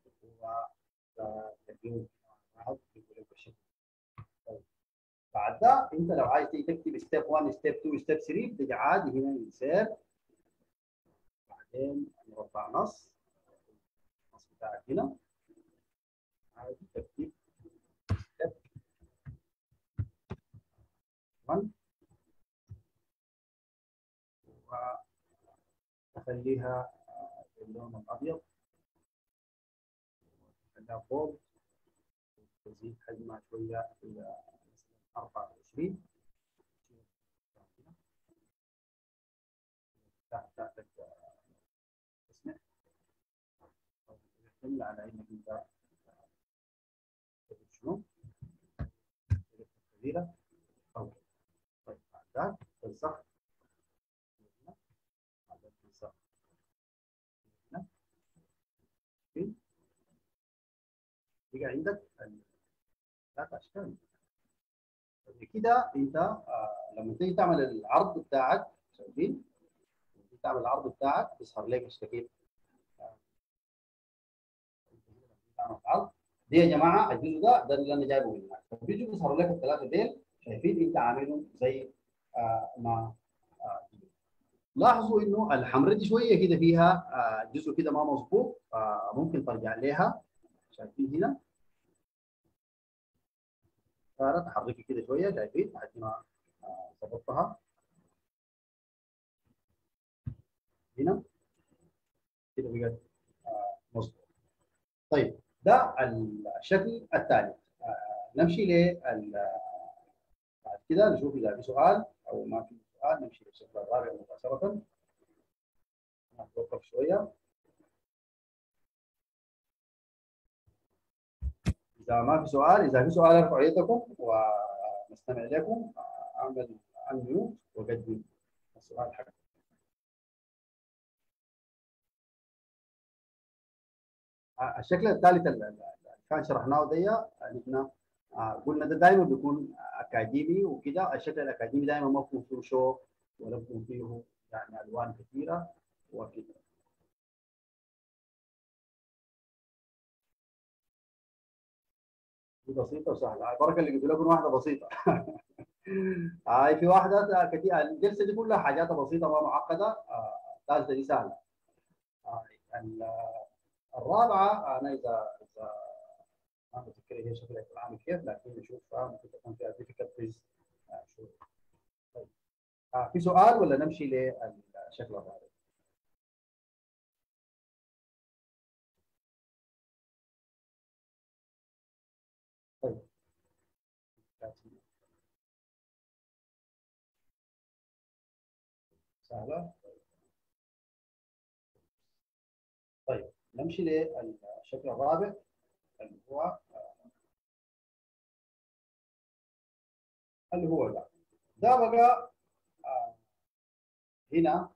وتجيهم مع بعض يقولوا بالشكل طيب بعد ده انت لو عايز تيجي تكتب ستيب 1 ستيب 2 ستيب 3 بتجي عادي هنا انسير بعدين مربع نص النص بتاعك هنا عادي تكتب ستيب 1 أخليها باللون الأبيض أخليها بولد تزيد حجمها شوية إلى 24 تحت اسمه تدل على انك انت شنو؟ كبيرة اوكي طيب بعد ذلك تنسخ يبقى عندك ثلاث اشكال كده انت آه لما تيجي تعمل العرض بتاعك شايفين؟ تعمل العرض بتاعك بيظهر لك اشتكيت تعمل العرض دي يا جماعه الجزء ده ده اللي انا جايبه من هناك فبيجي بيظهر لك الثلاثه ديل شايفين انت عاملهم زي آه ما آه لاحظوا انه الحمراء دي شويه كده فيها آه جزء كده ما مظبوط آه ممكن ترجع لها شايفين هنا صارت احركي كده شويه شايفين لحد ما ظبطتها هنا كده بقت مظبوط طيب ده الشكل الثالث نمشي ل بعد كده نشوف اذا في سؤال او ما في سؤال نمشي للشكل الرابع مباشره نتوقف شويه اذا ما في سؤال اذا في سؤال ارفعوا يدكم ونستمع لكم اعمل انميوت واقدم السؤال حقكم الشكل الثالث اللي كان شرحناه دي نحن قلنا ده دائما بيكون اكاديمي وكده الشكل الاكاديمي دائما ما بيكون فيه شو ولا بيكون فيه يعني الوان كثيره وكده بسيطة وسهلة البركة اللي قلت لكم واحدة بسيطة هاي في واحدة كثير الجلسة دي كلها حاجات بسيطة ما معقدة الثالثة دي سهلة الرابعة أنا إذا إذا ما بتذكر هي شكلها يكون عامل كيف لكن نشوف ممكن تكون فيها difficulties شو طيب في سؤال ولا نمشي للشكل الرابع؟ طيب سهلة طيب نمشي للشكل الرابع اللي هو اللي هو ده ده بقى آه هنا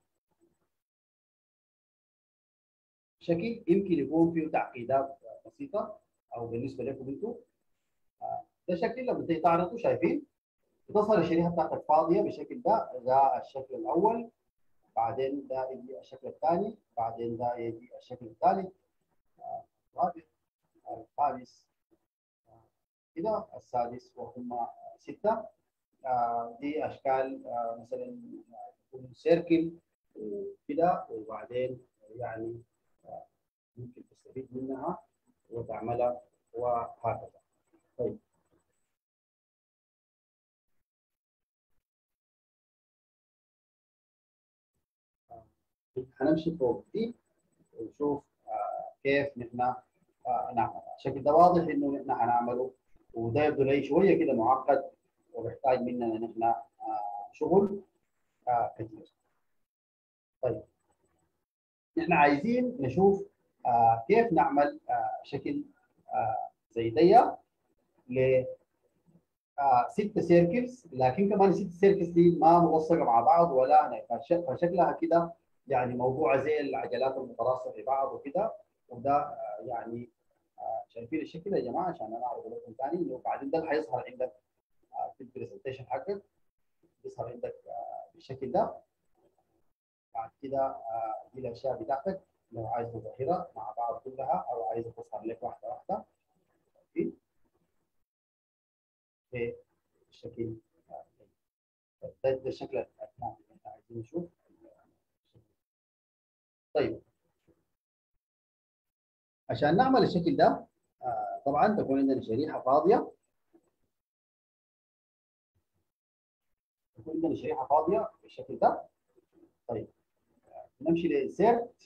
شكل يمكن يكون فيه تعقيدات بسيطة أو بالنسبة لكم أنتم آه ده شكل لما تيجي تعرضوا شايفين بتصل الشريحة بتاعتك فاضية بالشكل ده ده الشكل الأول بعدين ده يجي الشكل الثاني بعدين ده يجي الشكل الثالث الرابع الخامس كده السادس وهم ستة آه، دي اشكال آه، مثلا تكون سيركل وكده وبعدين يعني آه، ممكن تستفيد منها وتعملها وهكذا طيب آه، هنمشي فوق دي ونشوف آه، كيف نحن آه، نعملها الشكل ده واضح انه نحن هنعمله وده يبدو لي شويه كده معقد وبيحتاج مننا نحن آه، شغل آه، كثير. طيب نحن عايزين نشوف آه، كيف نعمل آه، شكل آه، زي دي ل آه، ست سيركلز لكن كمان الست سيركلز دي ما موثقه مع بعض ولا هنا فش- فشكلها كده يعني موضوعه زي العجلات المتراصه في بعض وكده وده آه، يعني آه، شايفين الشكل يا جماعه عشان انا اعرض لكم ثاني انه بعدين ده اللي هيظهر عندك آه، في البرزنتيشن حقك يظهر عندك آه، بالشكل ده بعد كده آه، دي الاشياء بتاعتك لو عايز تظهرها مع بعض كلها او عايز تظهر لك واحده واحده شايفين؟ بالشكل آه، ده ده الشكل الثاني اللي احنا عايزين نشوف طيب عشان نعمل الشكل ده آه، طبعا تكون عندنا شريحه فاضيه تكون عندنا شريحه فاضيه بالشكل ده طيب آه، نمشي لانسيرت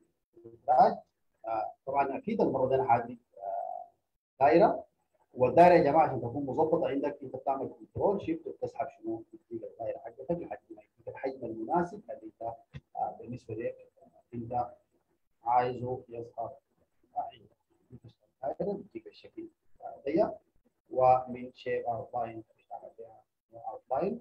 طبعا اكيد المره دي انا حادي آه، دايره والدايره يا جماعه عشان تكون مظبطه عندك انت بتعمل كنترول شيفت وبتسحب شنو تديك الدايره حقتك لحد ما يديك الحجم المناسب اللي انت آه، بالنسبه لك انت عايزه يظهر آه، عندك الدايره بتديك الشكل آه، ضيق ومن شيب اوتلاين بتعمل بها اوتلاين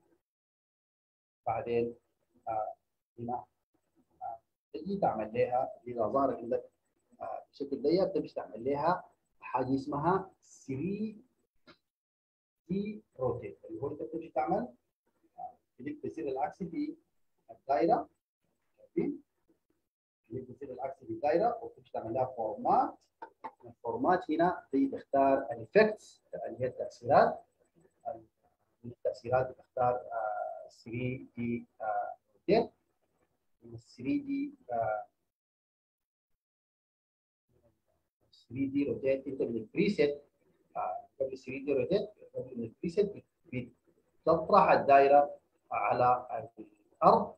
بعدين آه، هنا آه، تجي تعمل لها اذا ظهرت عندك آه، بشكل ضيق تمشي تعمل لها حاجه اسمها 3 دي روتيت اللي هو انت بتمشي تعمل آه، كليك بزر العكسي في الدائره شايفين؟ كليك بزر العكسي في الدائره وتمشي تعمل لها فورمات الفورمات هنا تيجي تختار الافكتس اللي هي التاثيرات من التاثيرات بتختار آه، 3 دي روتيت من 3 دي 3 دي روتيت انت من البريسيت قبل 3 دي روتيت قبل من البريسيت بتطرح الدائره على الارض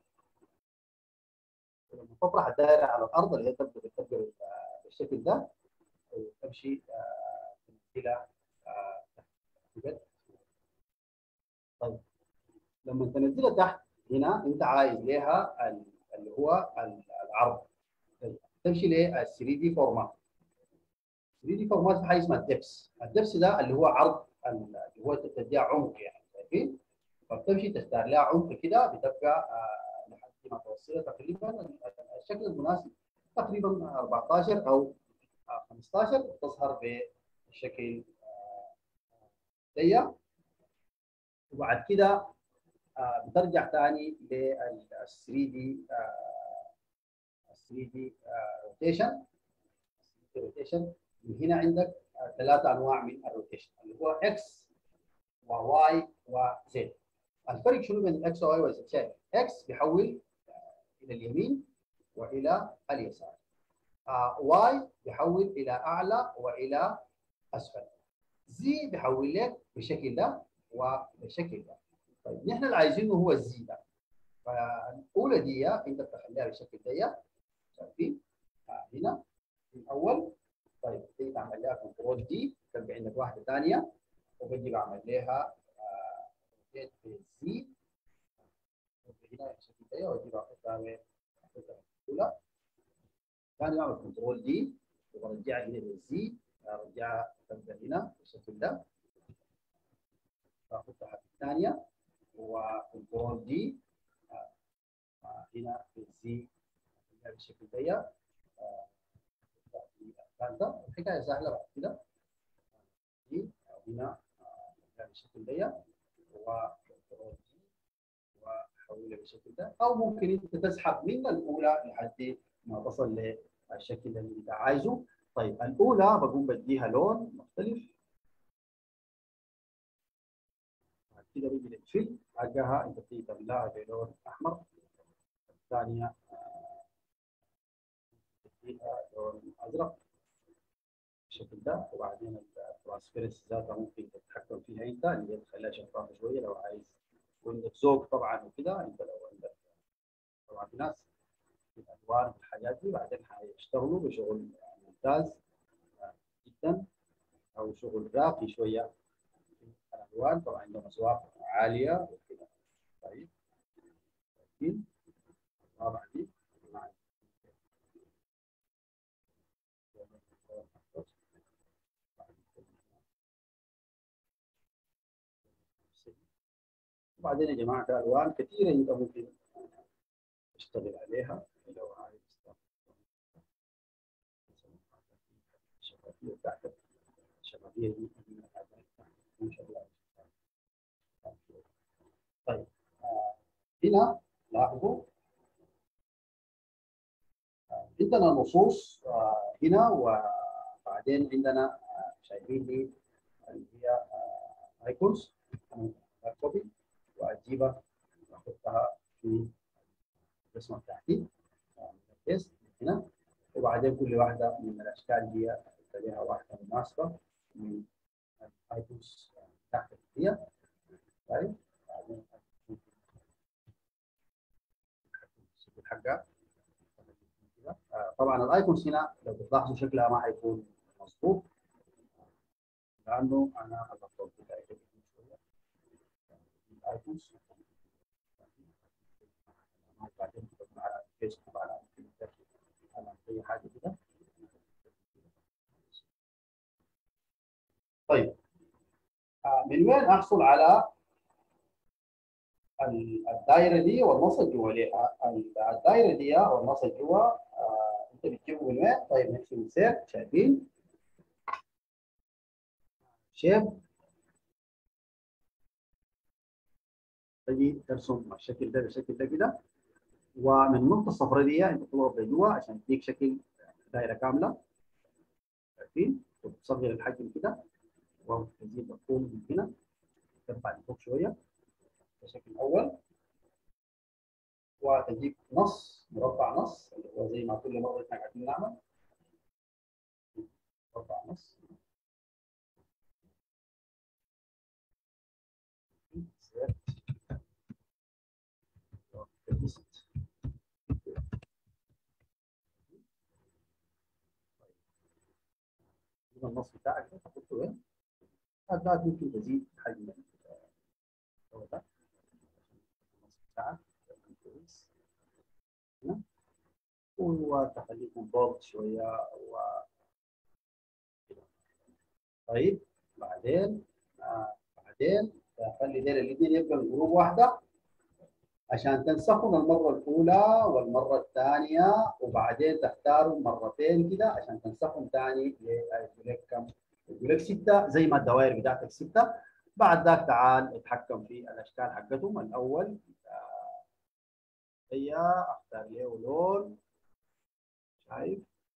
لما تطرح الدائره على الارض اللي هي تبدا تكبر بالشكل ده وتمشي آه، تنزلها آه، تحت طيب لما تنزلها تحت هنا انت عايز لها ال- اللي هو ال- العرض طيب، تمشي لل 3 دي فورمات 3 دي فورمات في حاجه اسمها الدبس الدبس ده اللي هو عرض ال- اللي هو تديها عمق يعني شايفين فبتمشي تختار لها عمق كده بتبقى آه، لحد ما توصلها تقريبا الشكل المناسب تقريبا 14 او آه، 15 تظهر بالشكل آه، ضيق وبعد كده آه، بترجع ثاني لل 3 دي 3 دي روتيشن روتيشن من هنا عندك آه، ثلاثة أنواع من الروتيشن اللي هو اكس وواي وزد الفرق شنو بين الاكس وواي وزد شايف اكس بيحول آه، إلى اليمين وإلى اليسار آه، واي بيحول إلى أعلى وإلى أسفل زي بيحول لك بالشكل ده وبالشكل ده طيب نحن اللي عايزينه هو الزي ده فالاولى دي انت بتخليها بالشكل ده شايفين آه، هنا في الاول طيب تيجي تعمل لها كنترول دي تبقى عندك واحده ثانيه وبجي بعمل لها روتيت بالزي هنا بالشكل ده واجي باخدها من الاولى ثاني بعمل كنترول دي وبرجعها هنا بالزي ارجعها تبقى هنا بالشكل ده باخدها حاجه ثانيه وكنترول دي آه، آه، هنا بالزي بالشكل ده آه، الثالثه الحكايه سهله بعد كده دي هنا آه، بالشكل ده وكنترول دي واحولها بالشكل ده او ممكن انت تسحب من الاولى لحد ما تصل للشكل اللي انت عايزه طيب الاولى بقوم بديها لون مختلف بعد كده بيجي للفيل حقها انت بتيجي تملاها بلون احمر الثانيه آه، تديها لون ازرق بالشكل ده وبعدين الترانسبيرنس ذاتها ممكن تتحكم فيها انت اللي هي تخليها شفافه شويه لو عايز وعندك ذوق طبعا وكده انت لو عندك طبعا في ناس في الالوان والحاجات دي بعدين حيشتغلوا بشغل ممتاز آه، جدا او شغل راقي شويه في الالوان طبعا عندهم اسواق عاليه وكده طيب لكن طبعا دي مع وبعدين يا جماعه في الوان كثيره انت ممكن تشتغل عليها لو عايز الشفافيه بتاعتك الشفافيه دي ما شاء الله طيب آه، هنا لاحظوا آه، عندنا نصوص آه، هنا وبعدين عندنا آه، شايفين دي اللي هي ايكونز كوبي واجيبها واحطها في الرسمه بتاعتي آه، بس هنا وبعدين كل واحده من الاشكال دي لها واحده مناسبه من الايكونز بتاعتك هي طيب بعدين حقها آه، طبعا الايكونز هنا لو بتلاحظوا شكلها ما حيكون مظبوط لانه انا الضغط بتاعي كده شويه الايكونز بعدين تكون على فيسبوك على تويتر على اي حاجه كده طيب آه، من وين احصل على ال- الدايره دي والنص جوا ليها الدايره دي والنص جوا آه، انت بتجيبه من وين؟ طيب نفس المثال شايفين شيب تجي ترسم الشكل ده بالشكل ده كده ومن النقطه الصفراء دي انت تضغط لجوا عشان تديك شكل دايره كامله شايفين وتصغر الحجم كده وتزيد الطول من هنا ترفع لفوق شويه الشكل الاول وتجيب نص مربع نص اللي هو زي ما كل مره احنا قاعدين نعمل مربع نص النص بتاعك ده تحطه وين؟ هذاك ممكن تزيد حجم الصوره ده النص بتاعك يكون كويس هنا وتخليه بولد شويه و كده. طيب بعدين آه بعدين خلي ديل الاثنين يبقى الجروب واحده عشان تنسخهم المره الاولى والمره الثانيه وبعدين تختاروا مرتين كده عشان تنسخهم ثاني يقول لك كم؟ يقول لك سته زي ما الدوائر بتاعتك سته بعد ذاك تعال اتحكم في الاشكال حقتهم الاول آه، هي اختار له لون شايف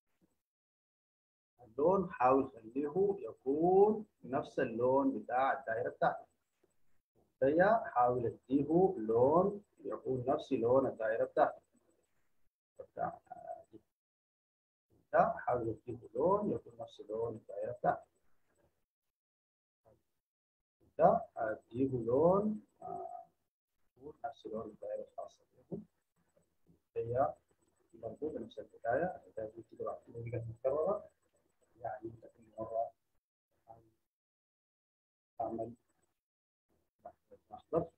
اللون حاول خليه يكون نفس اللون بتاع الدائره بتاعتك هي حاول اديه لون يكون نفس لون الدائره بتاعتك بتاع دي. ده حاول اديه لون يكون نفس لون الدائره بتاعتك ده اديه لون آه، يكون نفس لون الدائره الخاصه بهم هي برضه بنفس البدايه البدايه دي كده بعد كده بقت مكرره يعني انت كل مره تعمل مصدر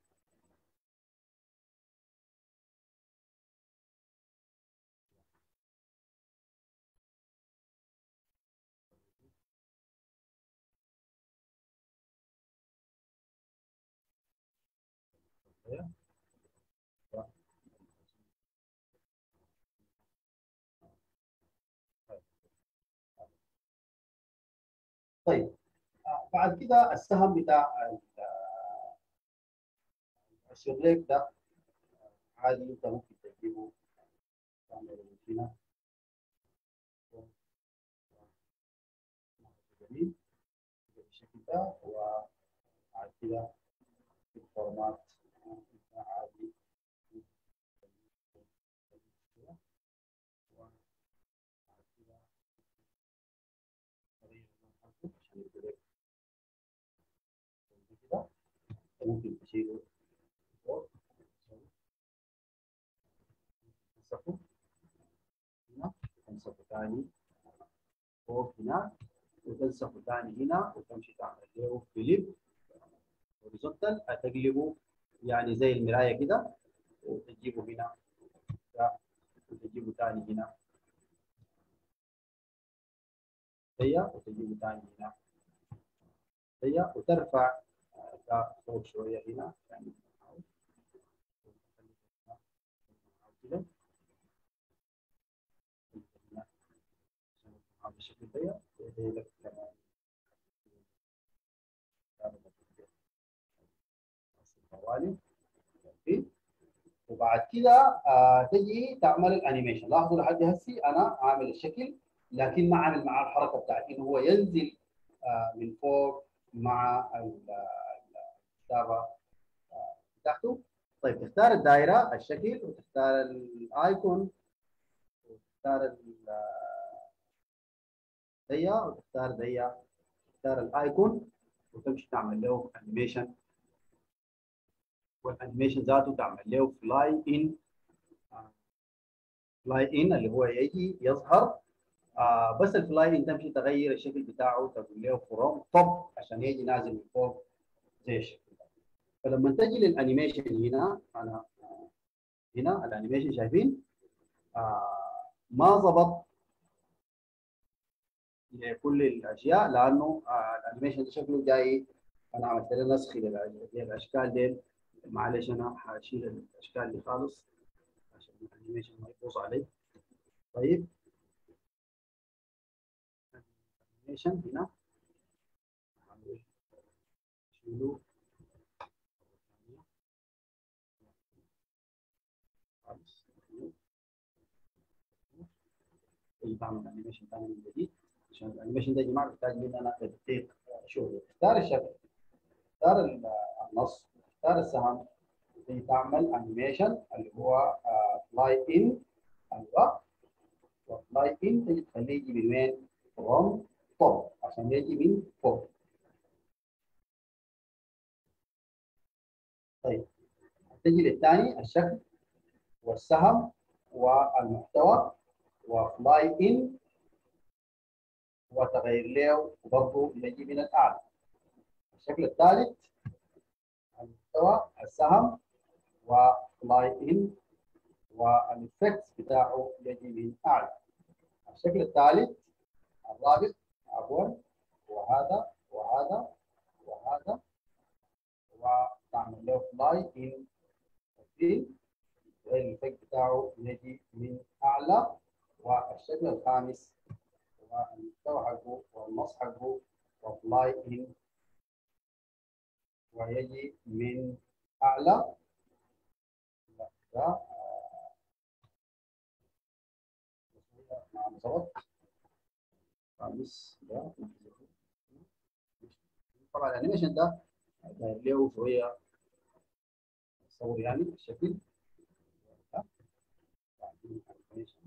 طيب آه، بعد كده السهم بتاع ال- الشغليك ده آه، عادي انت ممكن تجيبه تعمل هنا جميل بالشكل ده وبعد كده فورمات عادي ممكن تشيله فوق تنسخه هنا تنسخه ثاني فوق هنا وتنسخه ثاني هنا وتمشي تعمل له فليب هوريزونتال هتقلبه يعني زي المرايه كده وتجيبه هنا وتجيبه ثاني هنا هي وتجيبه ثاني هنا هي وترفع ده فوق شويه هنا يعني كده بالشكل ده وهي لك كمان طوالي وبعد كده آه تجي تعمل الانيميشن لاحظوا لحد هسي انا عامل الشكل لكن ما عامل معاه الحركه بتاعت انه هو ينزل آه من فوق مع الكتابه آه بتاعته طيب تختار الدائره الشكل وتختار الايكون وتختار ديا وتختار ديا تختار الايكون وتمشي تعمل له انيميشن والانيميشن ذاته تعمل له فلاي ان فلاي ان اللي هو يجي يظهر آه بس الفلاي ان تمشي تغير الشكل بتاعه تقول له فروم توب عشان يجي نازل من فوق زي الشكل ده فلما تجي للانيميشن هنا انا هنا الانيميشن شايفين آه ما ضبط لكل الاشياء لانه آه الانيميشن ده شكله جاي انا عملت له نسخ للاشكال دي معلش انا حاشيل الاشكال دي خالص عشان الانيميشن ما يبوظ علي طيب الانيميشن هنا شيلو بعمل انيميشن ثاني من جديد عشان الانيميشن ده يا جماعه بيحتاج مني انا تدقيق شغل اختار الشكل اختار النص اختار السهم تيجي تعمل انيميشن اللي هو فلاي ان ايوه وفلاي ان تيجي تخليه يجي من وين؟ فروم توب عشان يجي من فوق طيب تيجي للثاني الشكل والسهم والمحتوى وفلاي ان وتغير له برضه يجي من الاعلى الشكل الثالث المحتوى السهم وفلاي ان والافكت بتاعه يجي من اعلى الشكل الثالث الرابع عفوا وهذا وهذا وهذا وتعمل له فلاي ان الافكت بتاعه يجي من اعلى والشكل الخامس والمحتوى حقه والنص حقه وفلاي ان ويجي من اعلى ده مع بالظبط خامس ده طبعا الانيميشن ده له شويه صور يعني الشكل بعدين انيميشن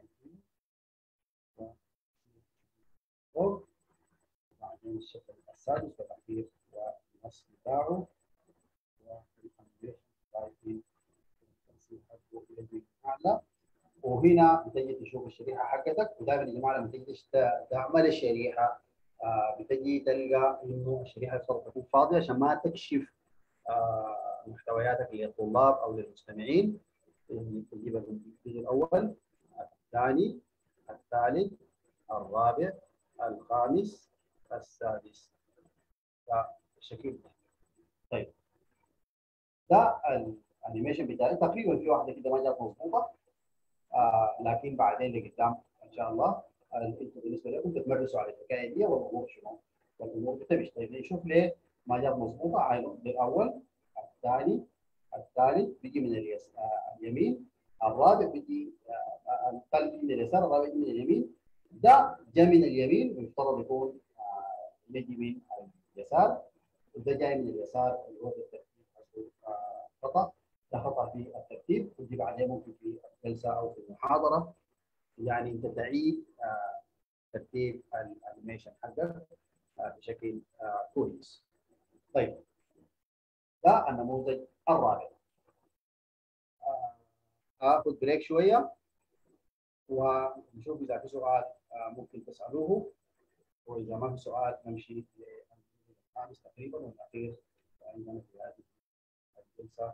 فوق وبعدين الشكل السادس والاخير والنص بتاعه والانيميشن بعدين التنسيق حقه يجي اعلى وهنا بتجي تشوف الشريحه حقتك ودائما يا جماعه لما تيجي تعمل الشريحه آه بتجي تلقى انه الشريحه يفترض تكون فاضيه عشان ما تكشف آه محتوياتك للطلاب او للمستمعين تجيب الجزء الاول الثاني الثالث الرابع الخامس السادس بالشكل ده طيب ده الانيميشن بتاعي تقريبا في واحده كده ما جات مضبوطه آه لكن بعدين لقدام ان شاء الله انتم بالنسبه لكم تتمرسوا على الحكايه دي والامور شنو والامور بتمشي طيب نشوف ليه ما جاب مضبوطه عينه الاول الثاني الثالث بيجي من اليس... آه اليمين الرابع بيجي آه الثالث بيجي من اليسار الرابع بيجي من اليمين ده جاي من اليمين ويفترض يكون آه يجي من اليسار وده جاي من اليسار اللي هو بالترتيب اسمه آه، خطا ده خطا في الترتيب ودي بعدين ممكن في الجلسه او في المحاضره يعني انت تعيد آه، ترتيب الانيميشن حقك آه، بشكل آه، كويس. طيب ده النموذج الرابع. آه، اخذ بريك شويه ونشوف اذا في سؤال آه، ممكن تسالوه واذا ما في سؤال نمشي للنموذج الخامس تقريبا والاخير عندنا في هذه الجلسه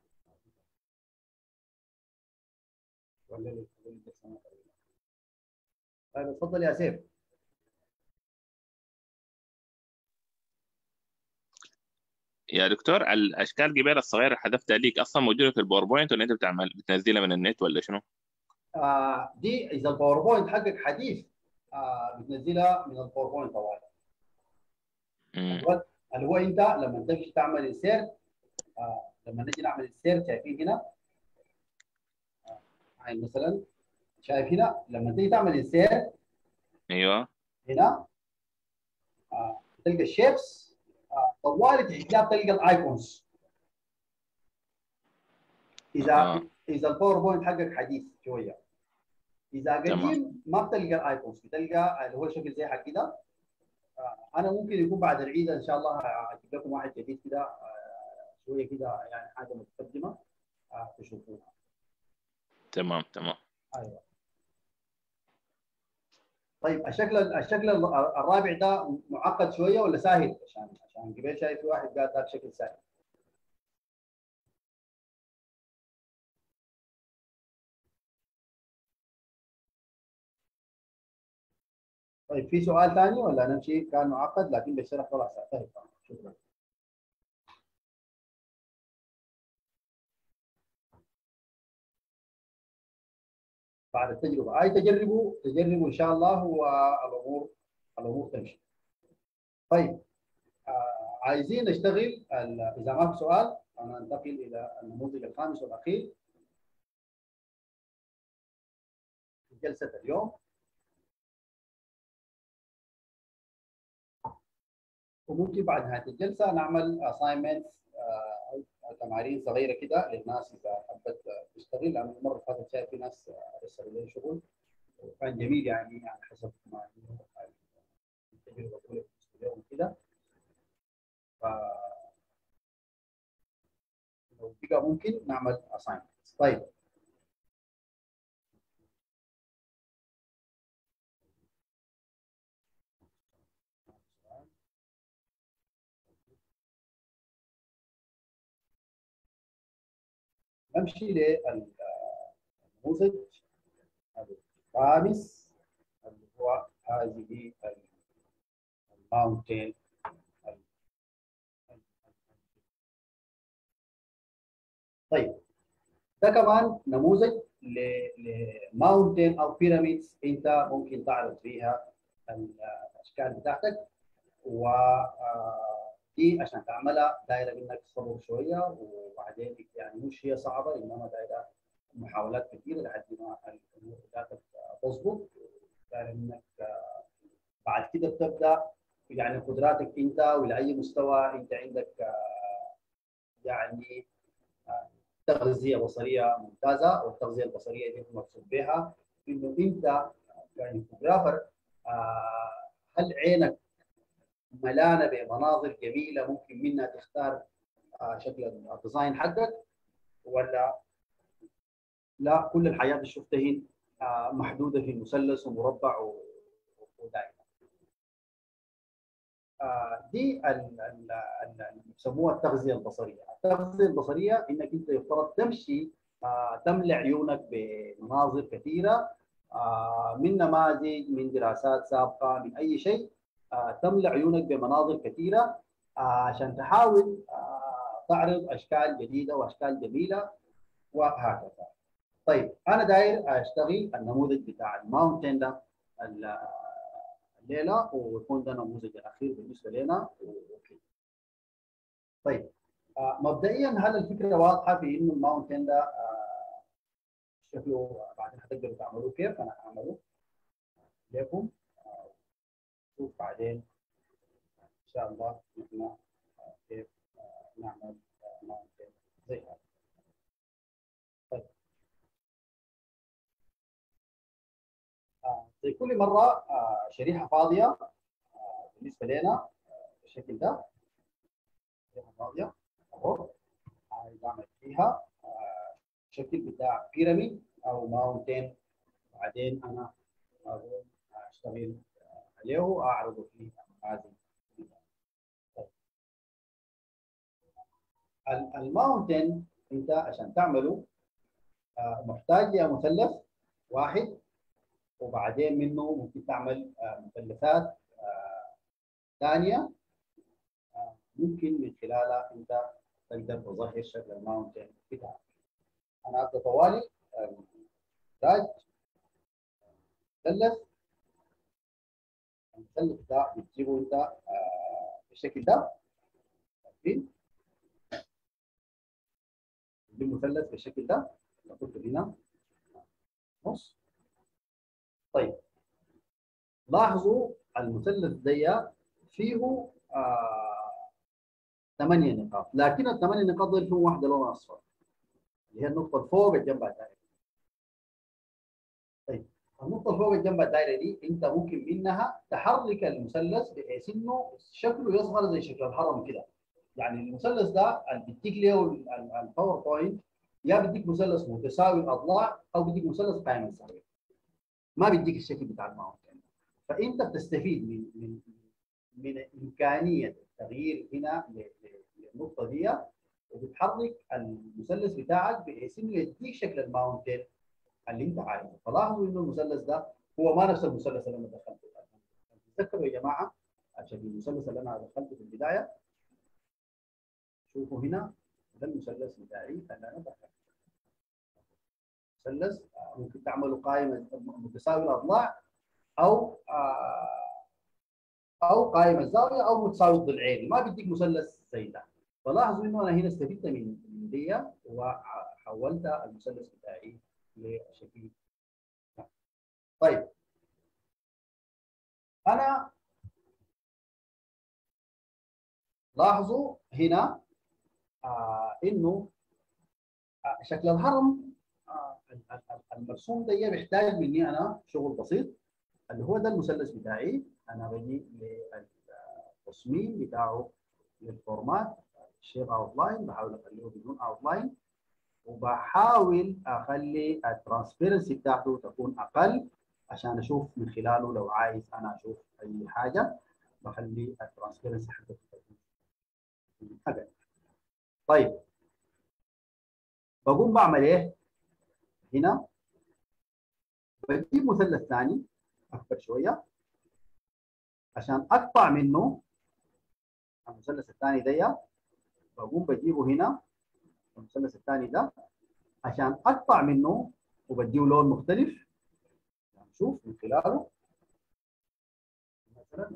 ولا ولا الجلسه ما تقريبا. طيب تفضل يا سيف يا دكتور الاشكال الجبال الصغيره اللي حذفتها ليك اصلا موجوده في الباوربوينت ولا انت بتعمل بتنزلها من النت ولا شنو؟ آه دي اذا الباوربوينت حقك حديث آه بتنزلها من الباوربوينت طوال مم. اللي هو انت لما تمشي تعمل السيرت آه لما نجي نعمل السيرت شايفين هنا آه هاي مثلا شايف هنا لما تيجي تعمل السيرت ايوه هنا آه تلقى الشيبس آه طوالي تحتاج تلقى الايكونز اذا آه. اذا الباوربوينت حقك حديث شويه اذا تمام. قديم ما بتلقى الايكونز بتلقى اللي هو شكل زي حق كده آه، انا ممكن يكون بعد العيد ان شاء الله اجيب لكم واحد جديد كده آه، شويه كده يعني حاجه متقدمه آه، تشوفوها تمام تمام ايوه طيب الشكل الشكل الرابع ده معقد شويه ولا سهل عشان عشان قبل شايف في واحد قال ده بشكل سهل طيب في سؤال ثاني ولا نمشي كان معقد لكن بالشرح خلاص طيب شكرا بعد التجربه اي تجربوا تجربوا ان شاء الله والامور الامور تمشي طيب آه عايزين نشتغل ال- اذا ما في سؤال انا انتقل الى النموذج الخامس والاخير في جلسه اليوم وممكن بعد نهايه الجلسه نعمل assignments آه، او تمارين صغيره كده للناس اذا حبت تشتغل لانه المره اللي فاتت شايف في ناس ارسلوا لي شغل وكان جميل يعني يعني حسب ما التجربه الاولى بالنسبه لهم كده ف لو بقى ممكن نعمل assignments طيب نمشي للنموذج الخامس اللي هو هذه الماونتين طيب ده كمان نموذج لماونتين او بيراميدز انت ممكن تعرض فيها الاشكال بتاعتك و آه، دي عشان تعملها دايره منك صبر شويه وبعدين يعني مش هي صعبه انما دايره محاولات كثيره لحد ما الامور بتاعتك تظبط دايره منك آه، بعد كده بتبدا يعني قدراتك انت ولاي مستوى انت عندك آه، يعني آه، تغذيه بصريه ممتازه والتغذيه البصريه دي مقصود بها انه انت يعني فوتوغرافر آه، هل عينك ملانه بمناظر جميله ممكن منها تختار آه، شكل الديزاين حقك ولا لا كل الحياه اللي شفتها هنا آه، محدوده في مثلث ومربع و- ودائره. آه، دي ال- ال- ال- اللي بيسموها التغذيه البصريه، التغذيه البصريه انك انت يفترض تمشي آه، تملى عيونك بمناظر كثيره آه، من نماذج من دراسات سابقه من اي شيء آه، تملى عيونك بمناظر كثيره آه، عشان تحاول آه، تعرض اشكال جديده واشكال جميله وهكذا. طيب انا داير اشتغل النموذج بتاع الماونتين ده ال- الليله ويكون ده النموذج الاخير بالنسبه لنا وكده. طيب آه، مبدئيا هل الفكره واضحه في انه الماونتين ده آه، شكله بعدين هتقدروا تعملوه كيف؟ انا هعمله لكم آه، نشوف بعدين ان شاء الله نحن آه، كيف آه، نعمل آه، mountain. آه، زي كل مره آه، شريحه فاضيه آه، بالنسبه لنا آه، بالشكل ده شريحه فاضيه اهو عايز اعمل فيها آه، شكل بتاع بيراميد او ماونتين بعدين انا أقوم اشتغل آه، عليه واعرضه في هذه ال- الماونتين انت عشان تعمله آه، محتاج يا مثلث واحد وبعدين منه ممكن تعمل آه، مثلثات آه، ثانيه آه، ممكن من خلالها انت تقدر تظهر شكل الماونتين بتاعك. انا ابدا طوالي آه، محتاج مثلث المثلث ده بتجيبه انت آه، بالشكل ده شايفين؟ تجيب مثلث بالشكل ده تحطه هنا نص طيب لاحظوا المثلث ده فيه آه ثمانية نقاط لكن الثمانية نقاط دول فيهم واحدة لونها أصفر اللي هي النقطة اللي فوق الجنب الدائري طيب النقطة اللي فوق الجنب الدائري دي أنت ممكن منها تحرك المثلث بحيث إنه شكله يظهر زي شكل الهرم كده يعني المثلث ده اللي بيديك له الباوربوينت يا بيديك مثلث متساوي الاضلاع او بيديك مثلث قائم الزاويه ما بيديك الشكل بتاع الماونتين فانت بتستفيد من من من امكانيه التغيير هنا ل- ل- للنقطه دي وبتحرك المثلث بتاعك بحيث انه يديك شكل الماونتين اللي انت عايزه فلاحظوا انه المثلث ده هو ما نفس المثلث اللي انا دخلته تذكروا يا جماعه عشان المثلث اللي انا دخلته في البدايه شوفوا هنا ده المثلث بتاعي اللي انا دخلته مثلث آه، ممكن تعملوا قائمه متساوي الاضلاع او آه، او قائمه الزاويه او متساوي الضلعين ما بيديك مثلث زي ده فلاحظوا انه انا هنا استفدت من من دي وحولت المثلث بتاعي لشكل ده. طيب انا لاحظوا هنا آه انه آه شكل الهرم آه ال- ال- ال- المرسوم ده بيحتاج مني انا شغل بسيط اللي هو ده المثلث بتاعي انا بجي للتصميم بتاعه للفورمات شيب اوت لاين بحاول اخليه بدون اوت لاين وبحاول اخلي الترانسبيرنسي بتاعته تكون اقل عشان اشوف من خلاله لو عايز انا اشوف اي حاجه بخلي الترانسبيرنسي حقته تكون اقل طيب بقوم بعمل ايه؟ هنا بجيب مثلث ثاني اكبر شويه عشان اقطع منه المثلث الثاني ده بقوم بجيبه هنا المثلث الثاني ده عشان اقطع منه وبديه لون مختلف نشوف من خلاله مثلا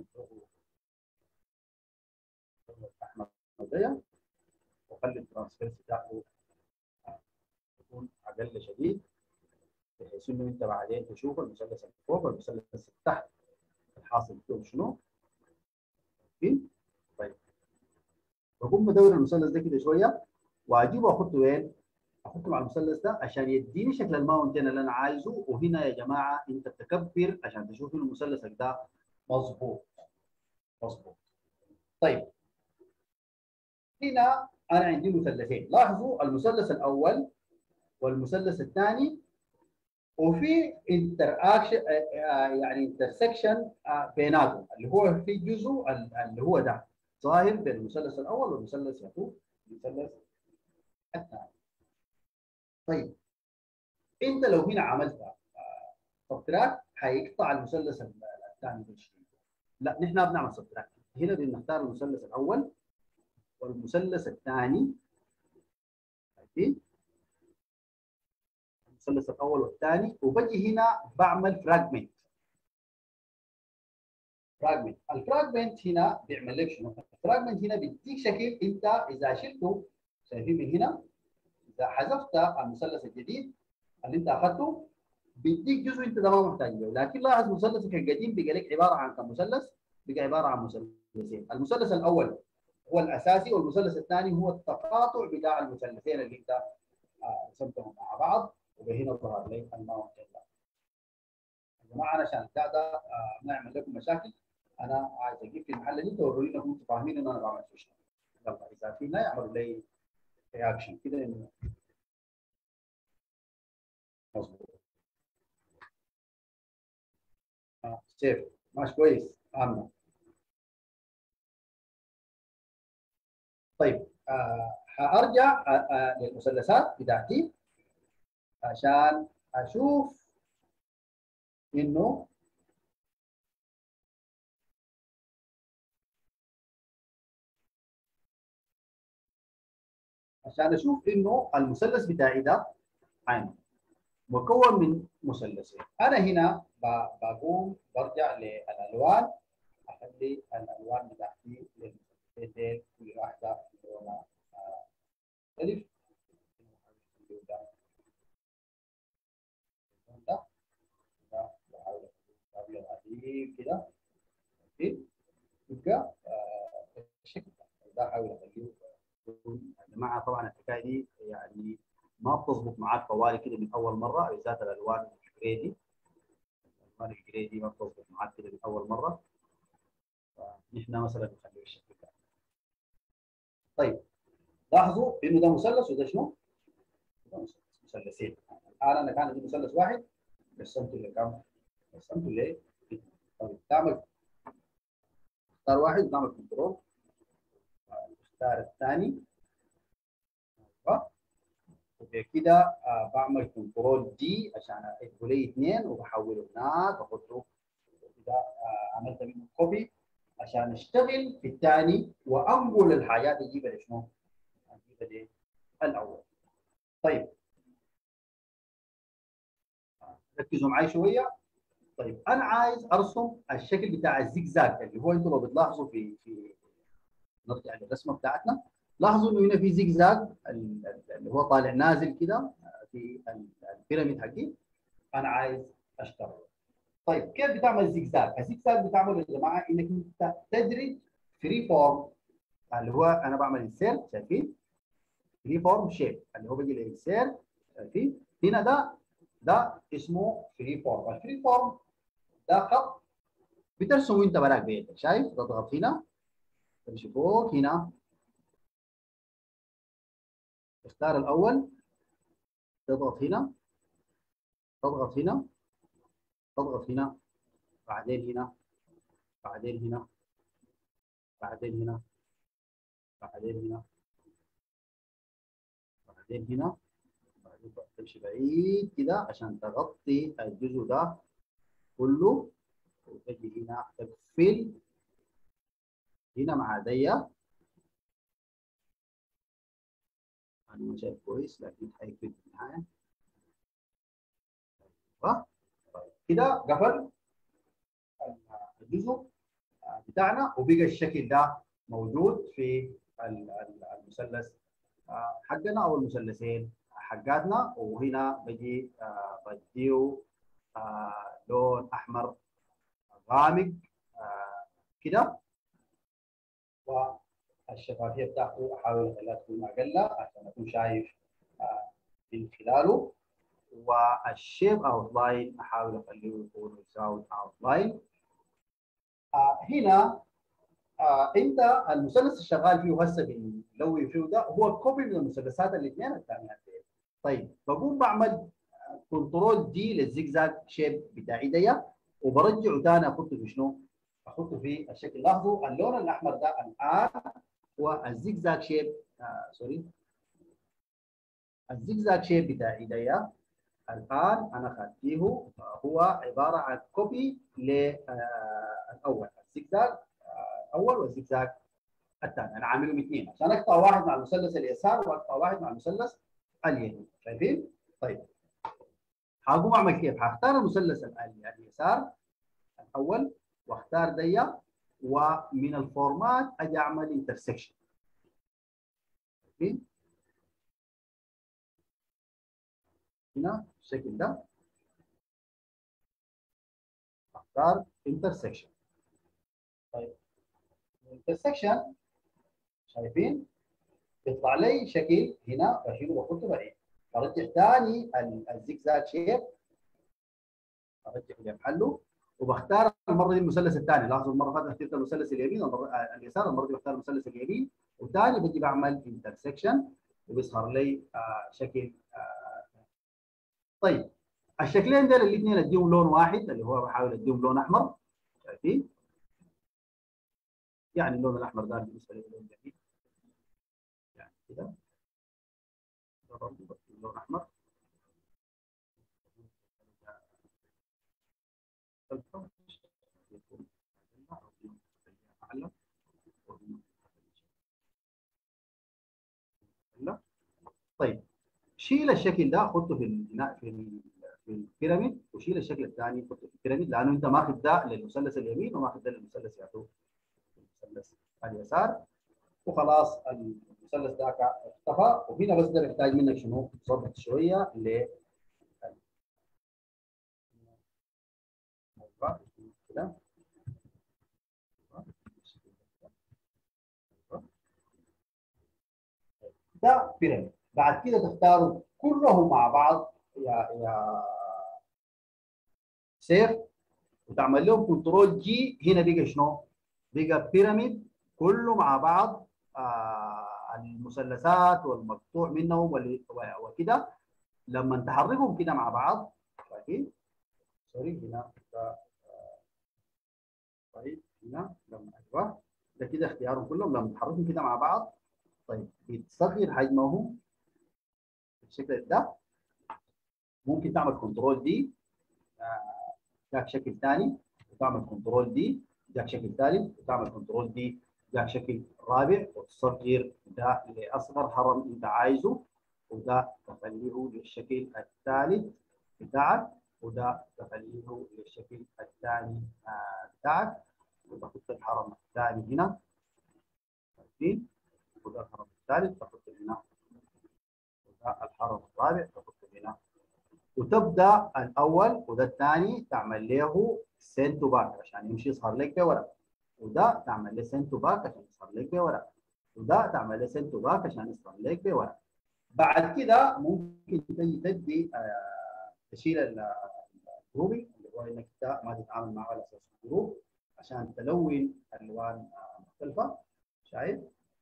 احمر ده وخلي الترانسفيرس بتاعته يكون اقل شديد بحيث انه انت بعدين تشوف المثلث اللي فوق والمثلث اللي تحت الحاصل فيه شنو فين طيب بقوم بدور المثلث ده كده شويه واجيبه واحطه وين؟ احطه مع المثلث ده عشان يديني شكل الماونتين اللي انا عايزه وهنا يا جماعه انت بتكبر عشان تشوف انه مثلثك ده مظبوط مظبوط طيب هنا انا عندي مثلثين لاحظوا المثلث الاول والمثلث الثاني وفي انتر اكشن يعني انترسكشن بيناتهم اللي هو في جزء اللي هو ده ظاهر بين المثلث الاول والمثلث يعتبر المثلث الثاني طيب انت لو هنا عملت سبتراك هيقطع المثلث الثاني بالشيء لا نحن بنعمل سبتراك هنا بنختار المثلث الاول والمثلث الثاني شايفين المثلث الاول والثاني وبجي هنا بعمل فراجمنت فراجمنت الفراجمنت هنا بيعمل لك شنو؟ الفراجمنت هنا بيديك شكل انت اذا شلته شايفين من هنا اذا حذفت المثلث الجديد اللي انت اخذته بيديك جزء انت ده ما محتاج له لكن لاحظ مثلثك القديم بقى لك عباره عن كم مثلث؟ بقى عباره عن مثلثين المثلث الاول هو الاساسي والمثلث الثاني هو التقاطع بتاع المثلثين اللي انت رسمتهم مع بعض وهنا ظهر لي الماونتين يا جماعه جماعه انا عشان القاعده آه، ما اعمل لكم مشاكل انا عايز اجيب في المحل اللي توروني انكم انتم فاهمين ان انا بعمل فيه شنو يلا اذا في لا يعملوا لي رياكشن كده انه مظبوط آه، سيف ماشي كويس امنه طيب آه هارجع آه آه للمثلثات بتاعتي عشان اشوف انه عشان اشوف انه المثلث بتاعي ده عين مكون من مثلثين انا هنا ب- بقوم برجع للالوان اخلي الالوان بتاعتي للمثلثين ديل كل واحده لونها آه، مختلف اللون ده اللون ده ده بحاول أخليه أبيض عديد كده أوكي؟ يبقى آه، الشكل ده ده احاول اخليه يكون- يا جماعه طبعا الحكايه دي يعني ما بتظبط معاك طوالي كده من اول مره بالذات الالوان الجريدي الالوان الجريدي ما بتظبط معاك كده من اول مره فنحن مثلا نخليه الشكل ده طيب لاحظوا انه ده مثلث وده شنو؟ ده مثلث مثلثين الان انا كان عندي مثلث واحد قسمته لكم؟ قسمته ل طيب تعمل اختار واحد وتعمل كنترول اختار الثاني ايوه وكده آه بعمل كنترول دي عشان اكتب لي اثنين وبحوله هناك واحطه كده آه عملت منه كوبي عشان اشتغل في الثاني وانقل الحاجات اجيبها لشنو؟ اجيبها للاول. طيب آه، ركزوا معي شويه طيب انا عايز ارسم الشكل بتاع الزجزاج اللي هو انتم لو بتلاحظوا في في نرجع للرسمه بتاعتنا لاحظوا انه هنا في زجزاج اللي هو طالع نازل كده في البيراميد حقي انا عايز اشتغل طيب كيف بتعمل زجزاج؟ الزجزاج بتعمله يا جماعه انك انت تدرج فري فورم اللي هو انا بعمل انسير شايفين؟ فري فورم شيب اللي هو بيجي الانسير شايفين؟ هنا ده ده اسمه فري فورم الفري فورم ده خط بترسمه انت براك بيدك شايف؟ تضغط هنا تمشي فوق هنا اختار الاول تضغط هنا تضغط هنا تضغط هنا بعدين هنا بعدين هنا بعدين هنا بعدين هنا بعدين هنا بعدين تمشي بعيد كده عشان تغطي الجزء ده كله وتجي هنا تقفل هنا مع دي انا ما شايف كويس لكن حيقفل في النهايه أيوة. طيب كده قفل الجزء بتاعنا وبقى الشكل ده موجود في المثلث حقنا او المثلثين حقاتنا وهنا بجي بديه لون احمر غامق كده والشفافيه بتاعته احاول اخليها تكون اقل عشان اكون شايف من خلاله والشيب اوت لاين احاول اخليه يكون يساوي اوت لاين هنا آه انت المثلث الشغال فيه هسه بنلوي فيه ده هو كوبي من المثلثات الاثنين الثانيات طيب بقوم بعمل كنترول دي للزجزاج شيب بتاعي ده وبرجعه ثاني احطه في شنو؟ احطه في الشكل لاحظوا اللون الاحمر ده الان هو الزجزاج شيب آه سوري الزجزاج شيب بتاعي ده الان انا خدته هو عباره عن كوبي للاول الزجزاج الاول والزجزاج الثاني انا عاملهم اثنين عشان اقطع واحد مع المثلث اليسار واقطع واحد مع المثلث اليمين شايفين؟ طيب هقوم اعمل كيف؟ هختار المثلث اليسار الاول واختار دي ومن الفورمات اجي اعمل انترسكشن شايفين؟ هنا الشكل ده اختار انترسكشن طيب الانترسكشن شايفين بيطلع لي شكل هنا بشيله واحطه بعيد برجع ثاني الزجزاج شيب ارجع لمحله وبختار المره دي المثلث الثاني لاحظوا المره اللي فاتت اخترت المثلث اليمين والمرة- آه، اليسار المره دي بختار المثلث اليمين وثاني بجي بعمل انترسكشن وبيظهر لي آه، شكل آه، طيب الشكلين دول الاثنين اديهم لون واحد اللي هو بحاول اديهم لون احمر شايفين؟ يعني اللون الاحمر ده بالنسبه لي لون جميل يعني كده برضه بدي لون احمر طيب شيل الشكل ده حطه في البناء في ال- في البيراميد وشيل الشكل الثاني حطه في البيراميد لانه انت ماخذ ده للمثلث اليمين وماخذ ده للمثلث يعتبر المثلث اليسار وخلاص المثلث ذاك اختفى وهنا بس ده بيحتاج منك شنو؟ تظبط شويه ل كده ده بيراميد بعد كده تختاروا كلهم مع بعض يا يا سيف وتعمل لهم كنترول جي هنا بقى شنو؟ بقى بيراميد كله مع بعض آه المثلثات والمقطوع منهم وال- و- وكده لما تحركهم كده مع بعض شايفين؟ سوري هنا ده، آه، طيب هنا لما ايوه ده كده اختيارهم كلهم لما تحركهم كده مع بعض طيب بتصغر حجمهم بالشكل ده ممكن تعمل كنترول دي آه، جاك شكل ثاني وتعمل كنترول دي جاك شكل ثالث وتعمل كنترول دي جاك شكل رابع وتصغر ده لاصغر هرم انت عايزه وده تخليه للشكل الثالث بتاعك وده تخليه للشكل الثاني آه، بتاعك وتحط الحرم الثاني هنا شايفين وده الحرم الثالث تحط هنا وده الحرم الرابع تحط هنا وتبدا الاول وده الثاني تعمل له سنت باك عشان يمشي يظهر لك بورق وده تعمل له سنت باك عشان يظهر لك بورق وده تعمل له سنت باك عشان يظهر لك بورق بعد كده ممكن تجي تدي آه، تشيل ال- الجروبي اللي هو انك انت ما تتعامل معه على اساس جروب عشان تلون الوان آه، مختلفه شايف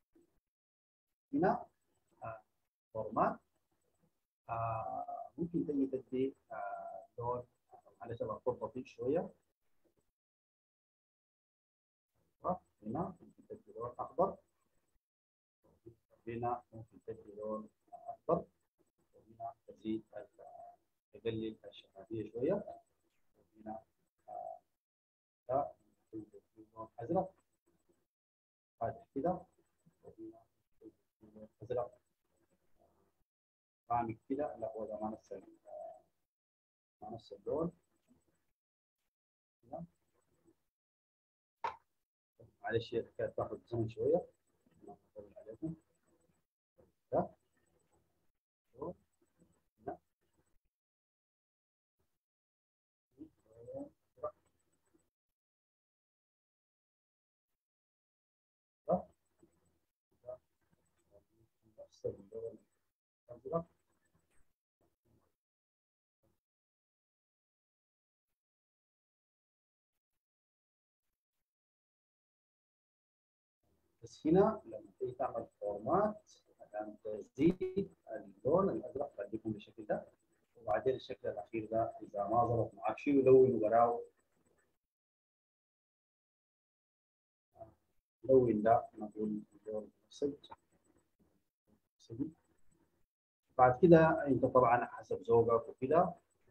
هنا آه، فورمات آه، ممكن تجي تدي آه، لون معلش الخط بطيء شويه آه، هنا ممكن تدي لون اخضر هنا ممكن تدي لون اخضر وهنا تزيد ال- تقلل الشفافيه شويه وهنا آه، ده ممكن تدي لون ازرق فاتح كده وهنا تدي لون ازرق غامق كده لا هو ده ما نفس ال- ما نفس اللون هنا. معلش هي الحكايه تاخذ زمن شويه ما أطول عليكم ده لون. هنا. ده. ده. نفس اللون الازرق بس هنا لما تيجي تعمل فورمات عشان تزيد اللون الازرق بديكم بالشكل ده وبعدين الشكل الاخير ده اذا ما ظبط معك شيء لون وقراو لون ده نقول لون بنفسجي بنفسجي. بعد كده انت طبعا حسب ذوقك وكده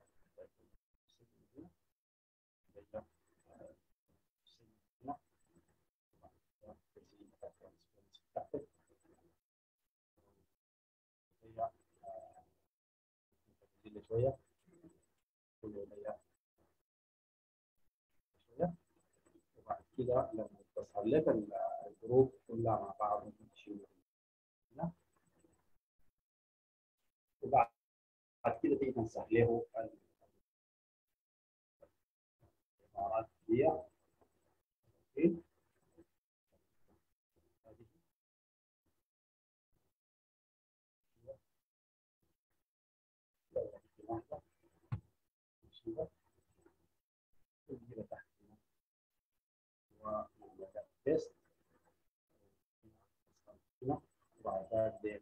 شويه كله ضيق شويه وبعد كده لما تظهر لك ال- الجروب كلها مع بعض ممكن تشيلها هنا وبعد بعد كده تيجي تمسح له ال- الإمارات دي أوكي. هذه. لو واحدة. نشيلها. بيست هنا وبعد ذلك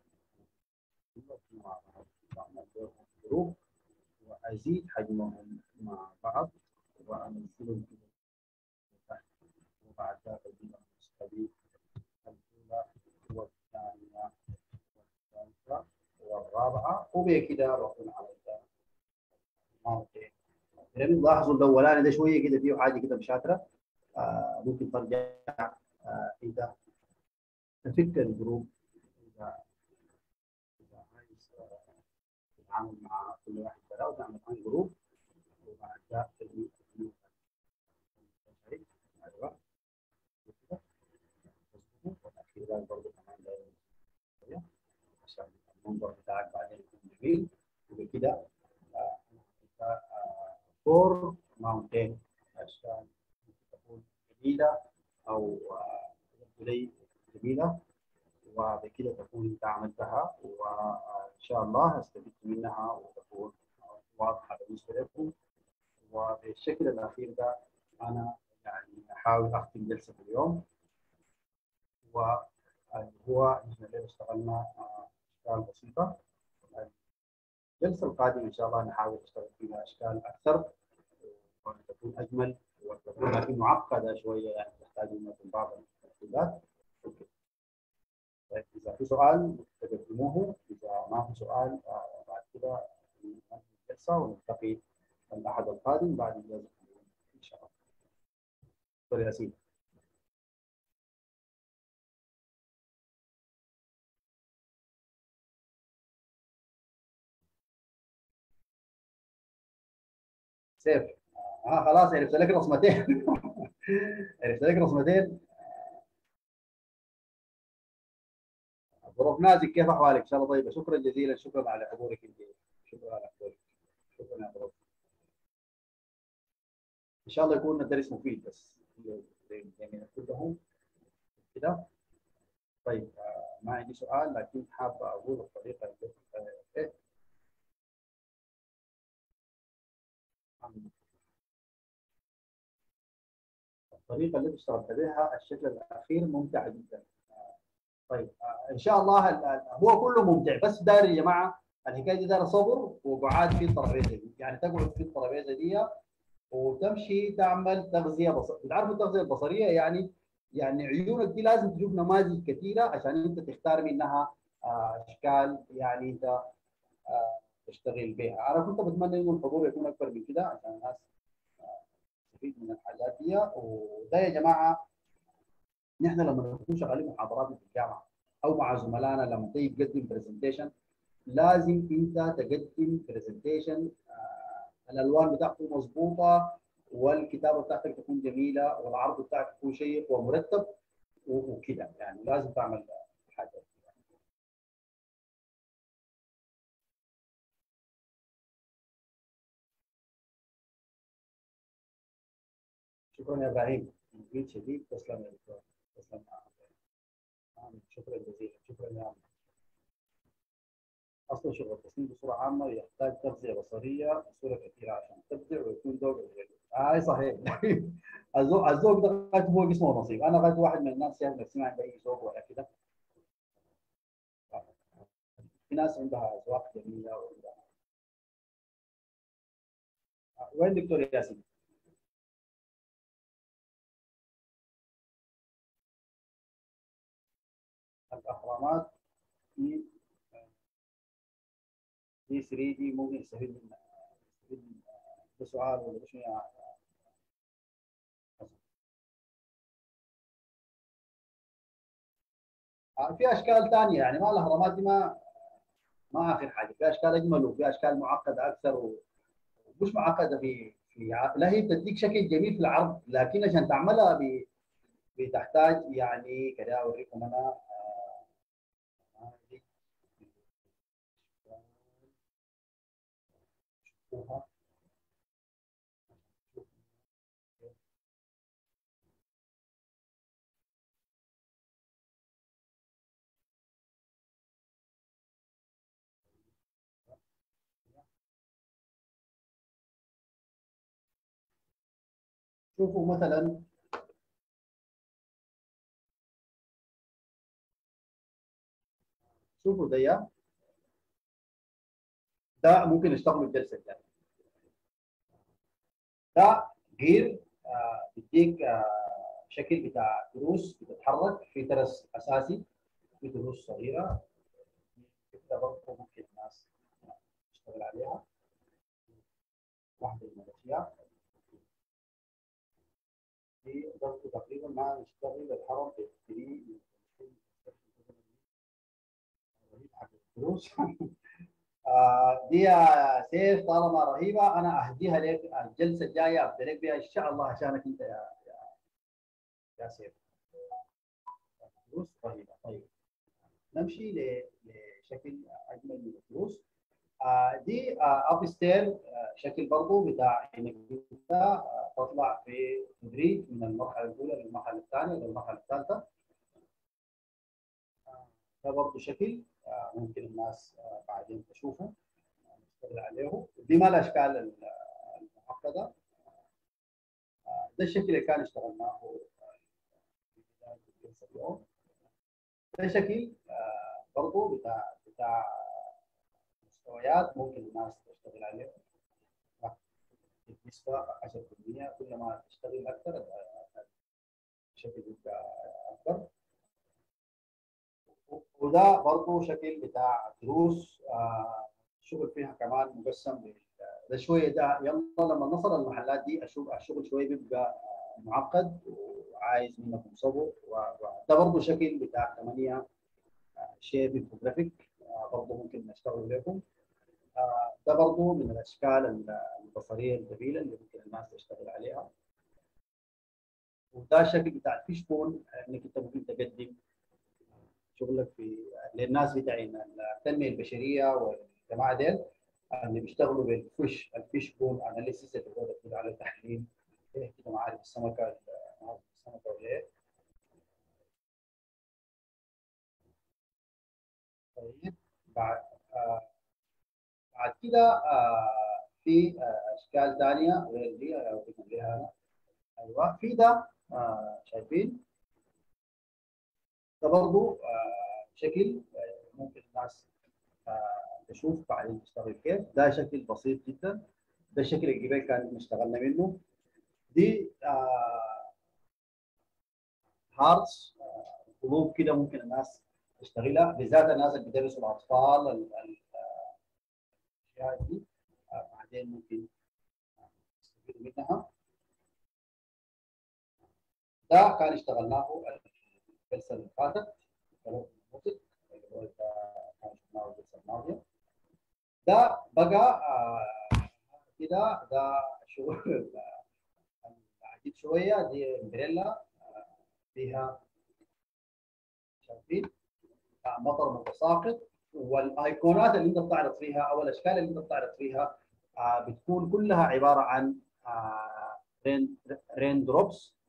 جروب وازيد حجمهم مع بعض وانزلهم تحت وبعد ذلك اجيب المستوي الاولى والثانيه والثالثه والرابعه وبكده بكون عملت موضع يعني لاحظوا الاولاني ده شويه كده فيه حاجه كده مشاكله آه ممكن ترجع آه انت تفك الجروب اذا اذا عايز تتعامل مع كل واحد بلا وتعمل عن جروب وبعد ذلك تجي ايوه والاخير ده برضه كمان ده عشان المنظر بتاعك بعدين يكون جميل وبكده فور ماونتين عشان تكون جميله او لي جميله وبكده تكون انت عملتها وان شاء الله استفدت منها وتكون واضحه بالنسبه لكم وبالشكل الاخير ده انا يعني احاول اختم جلسه اليوم وهو نحن الليل اشتغلنا اشكال بسيطه الجلسه القادمه ان شاء الله نحاول نشتغل فيها اشكال اكثر وتكون اجمل وتكون لكن معقده شويه يعني تحتاج منكم بعض التفصيلات طيب اذا في سؤال تقدموه اذا ما في سؤال بعد كده ننهي الجلسه ونلتقي الاحد القادم بعد اجازه ان شاء الله. دكتور ياسين. سيف اه خلاص عرفت لك رسمتين عرفت لك رسمتين ظروف نازك كيف احوالك؟ ان شاء الله طيبه شكرا جزيلا شكرا على حضورك الجيد شكرا على حضورك شكرا يا ظروف ان شاء الله يكون الدرس مفيد بس يعني كلهم كده طيب آه ما عندي سؤال لكن حاب اقول الطريقه اللي آه الطريقه اللي اشتغلت بها الشكل الاخير ممتع جدا طيب ان شاء الله هو كله ممتع بس داير يا جماعه الحكايه دي دايره صبر وقعاد في الترابيزه دي يعني تقعد في الترابيزه دي وتمشي تعمل تغذيه بصريه بتعرفوا التغذيه البصريه يعني يعني عيونك دي لازم تشوف نماذج كثيره عشان انت تختار منها اشكال يعني انت تشتغل بها انا كنت بتمنى انه الحضور يكون اكبر من كده عشان الناس تستفيد من الحاجات دي وده يا جماعه نحن لما نكون شغالين محاضرات في الجامعه او مع زملائنا لما تيجي تقدم برزنتيشن لازم انت تقدم برزنتيشن الالوان بتاعته مظبوطه والكتابه بتاعتك تكون جميله والعرض بتاعك يكون شيق ومرتب وكده يعني لازم تعمل حاجه شكرا يا ابراهيم مفيد شديد تسلم يا دكتور تسلم آمين. شكرا جزيلا شكرا يا عم اصلا شغل التصميم بصوره عامه يحتاج تغذيه بصريه بصوره كثيره عشان تبدع ويكون ذوق غير اي صحيح الذوق الذوق ده غايته هو اسمه نصيب انا غايته واحد من الناس شايف نفسي ما عندي اي ذوق ولا كده في ناس عندها اذواق جميله وعندها وين دكتور ياسين؟ الاهرامات في في 3 دي ممكن يستفيد من يستفيد من ده سؤال ولا شنو يا في اشكال ثانيه يعني ما الاهرامات دي ما ما اخر حاجه في اشكال اجمل وفي اشكال معقده اكثر ومش معقده في في لا هي بتديك شكل جميل في العرض لكن عشان تعملها بتحتاج يعني كده اوريكم انا شوفوها شوفوا مثلا شوفوا ده ده ممكن نشتغل الجلسه الجايه ده جير آه بيديك آه شكل بتاع تروس بتتحرك في ترس اساسي في تروس صغيره كده برضه ممكن الناس تشتغل عليها واحده من الاشياء دي برضه تقريبا ما نشتغل الحرم بيبتدي حق الفلوس آه، دي يا سيف طالما رهيبه انا اهديها لك الجلسه الجايه ابدا لك بها ان شاء الله عشانك انت يا يا, يا سيف فلوس رهيبه طيب نمشي ل- لشكل اجمل من الفلوس آه، دي اب ستير شكل برضه بتاع انك انت آه، تطلع في تدريج من المرحله الاولى للمرحله الثانيه للمرحله الثالثه آه، ده برضه شكل آه، ممكن الناس آه، بعدين تشوفه آه، نشتغل عليه دي ما الاشكال ال- المعقده آه، ده الشكل اللي كان اشتغلناه آه، في بدايه الجلسه اليوم ده شكل آه، برضه بتاع بتاع مستويات ممكن الناس تشتغل عليه النسبة 10% كل ما تشتغل أكثر آه، الشكل بيبقى أكبر وده برضه شكل بتاع دروس آه، الشغل فيها كمان مقسم بال- ده شويه ده يلا لما نصل المحلات دي اشوف الشغل شويه بيبقى آه، معقد وعايز منكم صبر وده برضه شكل بتاع 8 شيء انفوجرافيك برضه ممكن نشتغل لكم آه، ده برضه من الاشكال البصريه الجميله اللي ممكن الناس تشتغل عليها وده الشكل بتاع الفيش بول انك انت ممكن تقدم شغلك في للناس بتاعين التنميه البشريه والجماعه ديل اللي بيشتغلوا بالفيش الفيش بول اناليسيس اللي هو بيقول على تحليل إيه كده معارف السمكه معارف السمكه ولا ايه طيب بعد آه بعد كده آه في آه اشكال ثانيه غير دي او بنقولها انا ايوه في ده آه شايفين ده برضه آه شكل آه ممكن الناس آه تشوف بعدين تشتغل كيف ده شكل بسيط جدا ده الشكل الجبال كان اشتغلنا منه دي آه هارتس آه قلوب كده ممكن الناس تشتغلها بالذات الناس اللي بيدرسوا الاطفال ال- ال- الاشياء دي آه بعدين ممكن تستفيدوا منها ده كان اشتغلناه الجلسه اللي فاتت ثلاث نموذج اللي هو ده كان شفناه الجلسه الماضيه ده بقى آه، كده ده شغل عجيب شويه دي امبريلا آه، فيها شايفين آه، مطر متساقط والايقونات اللي انت بتعرض فيها او الاشكال اللي انت بتعرض فيها آه، بتكون كلها عباره عن رين رين دروبس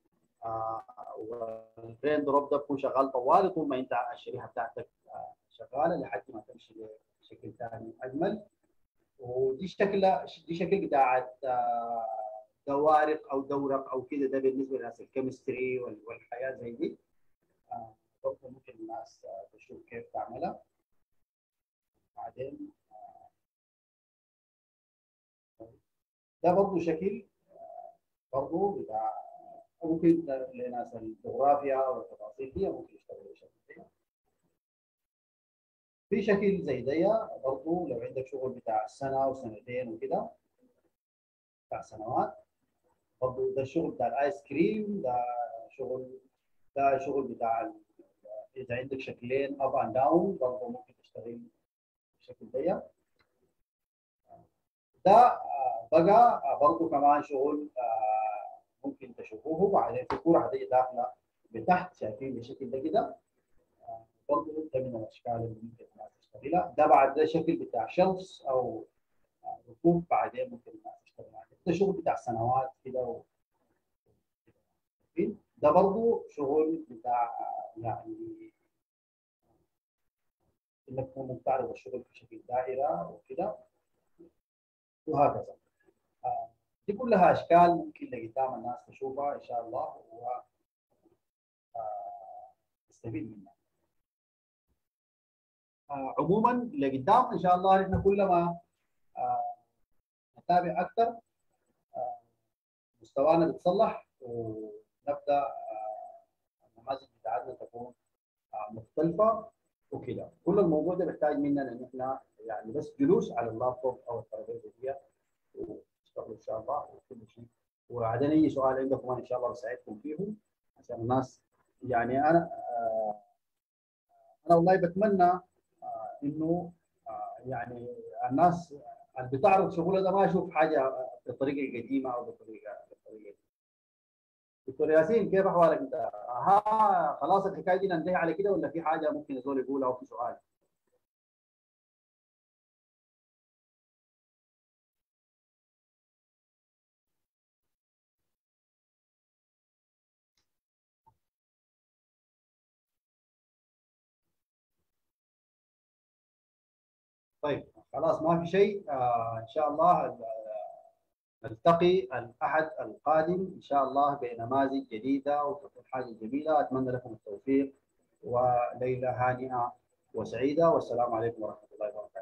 والرين دروب ده بيكون شغال طوالي طول ما انت الشريحه بتاعتك آه، شغاله لحد ما تمشي بشكل ثاني اجمل ودي شكل دي شكل بتاعت آه، دوارق او دورق او كده ده بالنسبه لناس الكيمستري وال- والحياه زي دي آه، برضه ممكن الناس آه، تشوف كيف تعملها بعدين آه، ده برضه شكل آه، برضه بتاع ممكن لناس الجغرافيا والتفاصيل دي ممكن يشتغلوا بشكل زي في شكل زي ده برضه لو عندك شغل بتاع سنه وسنتين وكده بتاع سنوات برضه ده الشغل بتاع الايس كريم ده شغل ده شغل بتاع ال- اذا عندك شكلين اب اند داون برضه ممكن تشتغل بالشكل ده ده آه، بقى آه، برضه كمان شغل آه، ممكن تشوفوه بعدين في كوره عاديه داخله بتحت شايفين بالشكل ده كده آه، برضه ده من الاشكال اللي ممكن الناس تشتغلها ده بعد ده شكل بتاع شلفس او آه، ركوب بعدين ممكن الناس تشتغل عليه ده شغل بتاع سنوات كده و... شايفين؟ ده برضه شغل بتاع آه، يعني انك ممكن تعرض الشغل في شكل دائره وكده وهكذا آه، دي كلها اشكال ممكن لقدام الناس تشوفها ان شاء الله و آه، تستفيد منها آه، عموما لقدام ان شاء الله نحن كلما آه، نتابع اكثر آه، مستوانا بيتصلح ونبدا آه، النماذج بتاعتنا تكون آه، مختلفه وكده كل الموضوع ده بيحتاج مننا ان احنا يعني بس جلوس على اللابتوب او الترابيزه دي ونشتغل ان شاء الله وكل شيء وبعدين اي سؤال عندكم انا ان شاء الله بساعدكم فيه عشان الناس يعني انا آه، انا والله بتمنى آه، انه آه، يعني الناس اللي بتعرض شغلها ده ما اشوف حاجه بالطريقه القديمه او بالطريقه بالطريقه دي. دكتور ياسين كيف احوالك انت؟ ها خلاص الحكايه دي ننتهي على كده ولا في حاجه ممكن الزول يقولها او في سؤال؟ طيب خلاص ما في شيء آه ان شاء الله ال- نلتقي الاحد القادم ان شاء الله بنماذج جديده وتكون حاجه جميله اتمنى لكم التوفيق وليله هانئه وسعيده والسلام عليكم ورحمه الله وبركاته